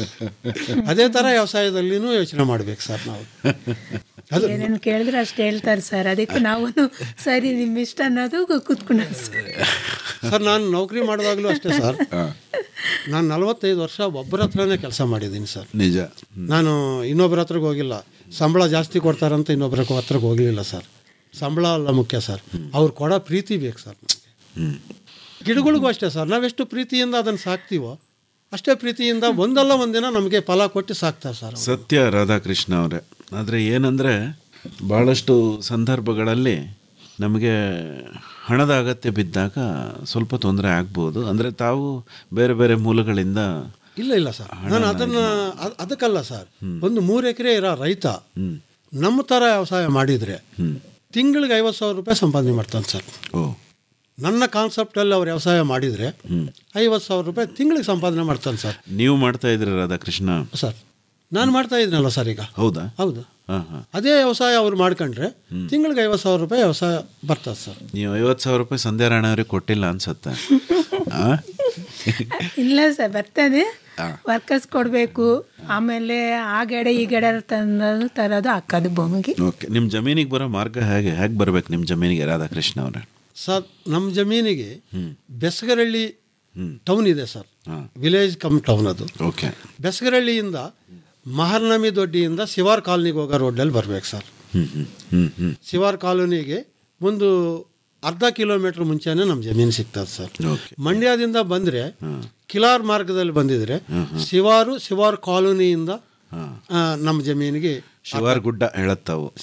Speaker 9: ಅದೇ ಥರ ವ್ಯವಸಾಯದಲ್ಲಿನೂ ಯೋಚನೆ ಮಾಡ್ಬೇಕು ಸರ್ ನಾವು ಅದು
Speaker 8: ಏನೇನು ಕೇಳಿದ್ರೆ ಅಷ್ಟು ಹೇಳ್ತಾರೆ ಸರ್ ಅದಕ್ಕೆ ನಾವು ಸರಿ ನಿಮ್ಮ ಇಷ್ಟ ಅನ್ನೋದು ಕೂತ್ಕೊಂಡ ಸರ್
Speaker 9: ಸರ್ ನಾನು ನೌಕರಿ ಮಾಡಿದಾಗಲೂ ಅಷ್ಟೇ ಸರ್ ನಾನು ನಲವತ್ತೈದು ವರ್ಷ ಒಬ್ಬರ ಹತ್ರನೇ ಕೆಲಸ ಮಾಡಿದ್ದೀನಿ ಸರ್
Speaker 7: ನಿಜ
Speaker 9: ನಾನು ಇನ್ನೊಬ್ಬರ ಹತ್ರಕ್ಕೆ ಹೋಗಿಲ್ಲ ಸಂಬಳ ಜಾಸ್ತಿ ಕೊಡ್ತಾರಂತ ಇನ್ನೊಬ್ಬರ ಹತ್ರಕ್ಕೆ ಹೋಗಲಿಲ್ಲ ಸರ್ ಸಂಬಳ ಅಲ್ಲ ಮುಖ್ಯ ಸರ್ ಅವ್ರು ಕೊಡೋ ಪ್ರೀತಿ ಬೇಕು ಸರ್ ನಮಗೆ ಗಿಡಗಳಿಗೂ ಅಷ್ಟೇ ಸರ್ ನಾವೆಷ್ಟು ಪ್ರೀತಿಯಿಂದ ಅದನ್ನು ಸಾಕ್ತೀವೋ ಅಷ್ಟೇ ಪ್ರೀತಿಯಿಂದ ಒಂದಲ್ಲ ಒಂದಿನ ನಮಗೆ ಫಲ ಕೊಟ್ಟು ಸಾಕ್ತಾರೆ ಸರ್ ಅವ್ರು.
Speaker 7: ಸತ್ಯ ರಾಧಾಕೃಷ್ಣ ಅವರೇ ಆದರೆ ಏನಂದರೆ ಭಾಳಷ್ಟು ಸಂದರ್ಭಗಳಲ್ಲಿ ನಮಗೆ ಹಣದ ಅಗತ್ಯ ಬಿದ್ದಾಗ ಸ್ವಲ್ಪ ತೊಂದರೆ ಆಗ್ಬೋದು ಅಂದರೆ ತಾವು ಬೇರೆ ಬೇರೆ ಮೂಲಗಳಿಂದ
Speaker 9: ಇಲ್ಲ ಇಲ್ಲ ಸರ್ ನಾನು ಅದನ್ನು ಅದಕ್ಕಲ್ಲ ಸರ್ ಒಂದು ಮೂರು ಎಕರೆ ಇರೋ ರೈತ ನಮ್ಮ ಥರ ವ್ಯವಸಾಯ ಮಾಡಿದರೆ ತಿಂಗಳಿಗೆ ಐವತ್ತು ಸಾವಿರ ರೂಪಾಯಿ ಸಂಪಾದನೆ ಮಾಡ್ತಾನೆ ಸರ್
Speaker 7: ಓ
Speaker 9: ನನ್ನ ಕಾನ್ಸೆಪ್ಟಲ್ಲಿ ಅವ್ರು ವ್ಯವಸಾಯ ಮಾಡಿದರೆ ಐವತ್ತು ಸಾವಿರ ರೂಪಾಯಿ ತಿಂಗಳಿಗೆ ಸಂಪಾದನೆ ಮಾಡ್ತಾನೆ ಸರ್
Speaker 7: ನೀವು ಮಾಡ್ತಾ ಇದ್ರಿ ರಾಧಾಕೃಷ್ಣ
Speaker 9: ಸರ್ ನಾನು ಮಾಡ್ತಾ ಇದ್ದೀನಲ್ಲ ಸರ್ ಈಗ
Speaker 7: ಹೌದಾ
Speaker 9: ಹೌದು
Speaker 7: ಹಾಂ ಹಾಂ
Speaker 9: ಅದೇ ವ್ಯವಸಾಯ ಅವ್ರು ಮಾಡ್ಕೊಂಡ್ರೆ ತಿಂಗಳಿಗೆ ಐವತ್ತು ಸಾವಿರ ರೂಪಾಯಿ ವ್ಯವಸಾಯ ಬರ್ತದೆ ಸರ್
Speaker 7: ನೀವು ಐವತ್ತು ಸಾವಿರ ರೂಪಾಯಿ ಸಂಧ್ಯಾ ರಾಣ ಅವ್ರಿಗೆ ಕೊಟ್ಟಿಲ್ಲ ಅನ್ಸತ್ತೆ ಆ?
Speaker 8: ಇಲ್ಲ ಸರ್ ಬರ್ತದೆ ವರ್ಕರ್ಸ್ ಕೊಡಬೇಕು ಆಮೇಲೆ ಆ ಗೆಡೆ ಈ ಗೆಡೆ ತಂದು ತರೋದು ಹಾಕೋದು ಭೂಮಿಗೆ
Speaker 7: ಓಕೆ ನಿಮ್ಮ ಜಮೀನಿಗೆ ಬರೋ ಮಾರ್ಗ ಹೇಗೆ ಹೇಗೆ ಬರ್ಬೇಕು ನಿಮ್ಮ ಜಮೀನಿಗೆ ರಾಧಾಕೃಷ್ಣ ಅವರೇ
Speaker 9: ಸರ್ ನಮ್ಮ ಜಮೀನಿಗೆ ಬೆಸಗರಳ್ಳಿ ಟೌನ್ ಇದೆ ಸರ್ ವಿಲೇಜ್ ಕಮ್ ಟೌನ್ ಅದು
Speaker 7: ಓಕೆ
Speaker 9: ಬೆಸಗರಳ್ಳಿಯಿಂದ ಮಹರ್ನಮಿ ದೊಡ್ಡಿಯಿಂದ ಶಿವಾರ್ ಕಾಲನಿಗೆ ಹೋಗೋ ರೋಡಲ್ಲಿ ಬರ್ಬೇಕು ಸರ್
Speaker 7: ಹ್ಞೂ ಹ್ಞೂ ಹ್ಞೂ ಹ್ಞೂ
Speaker 9: ಶಿವಾರ್ ಕಾಲೋನಿಗೆ ಒಂದು ಅರ್ಧ ಕಿಲೋಮೀಟರ್ ಮುಂಚೆನೇ ನಮ್ಮ ಜಮೀನು ಸಿಗ್ತದೆ ಸರ್ ಮಂಡ್ಯದಿಂದ ಬಂದರೆ ಕಿಲಾರ್ ಮಾರ್ಗದಲ್ಲಿ ಬಂದಿದ್ರೆ ಶಿವಾರು ಶಿವಾರ್ ಕಾಲೋನಿಯಿಂದ ಆ, ನಮ್ಮ ಜಮೀನಿಗೆ
Speaker 7: ಶಿವಾರ್ ಗುಡ್ಡ ಹೇಳತ್ತಾವು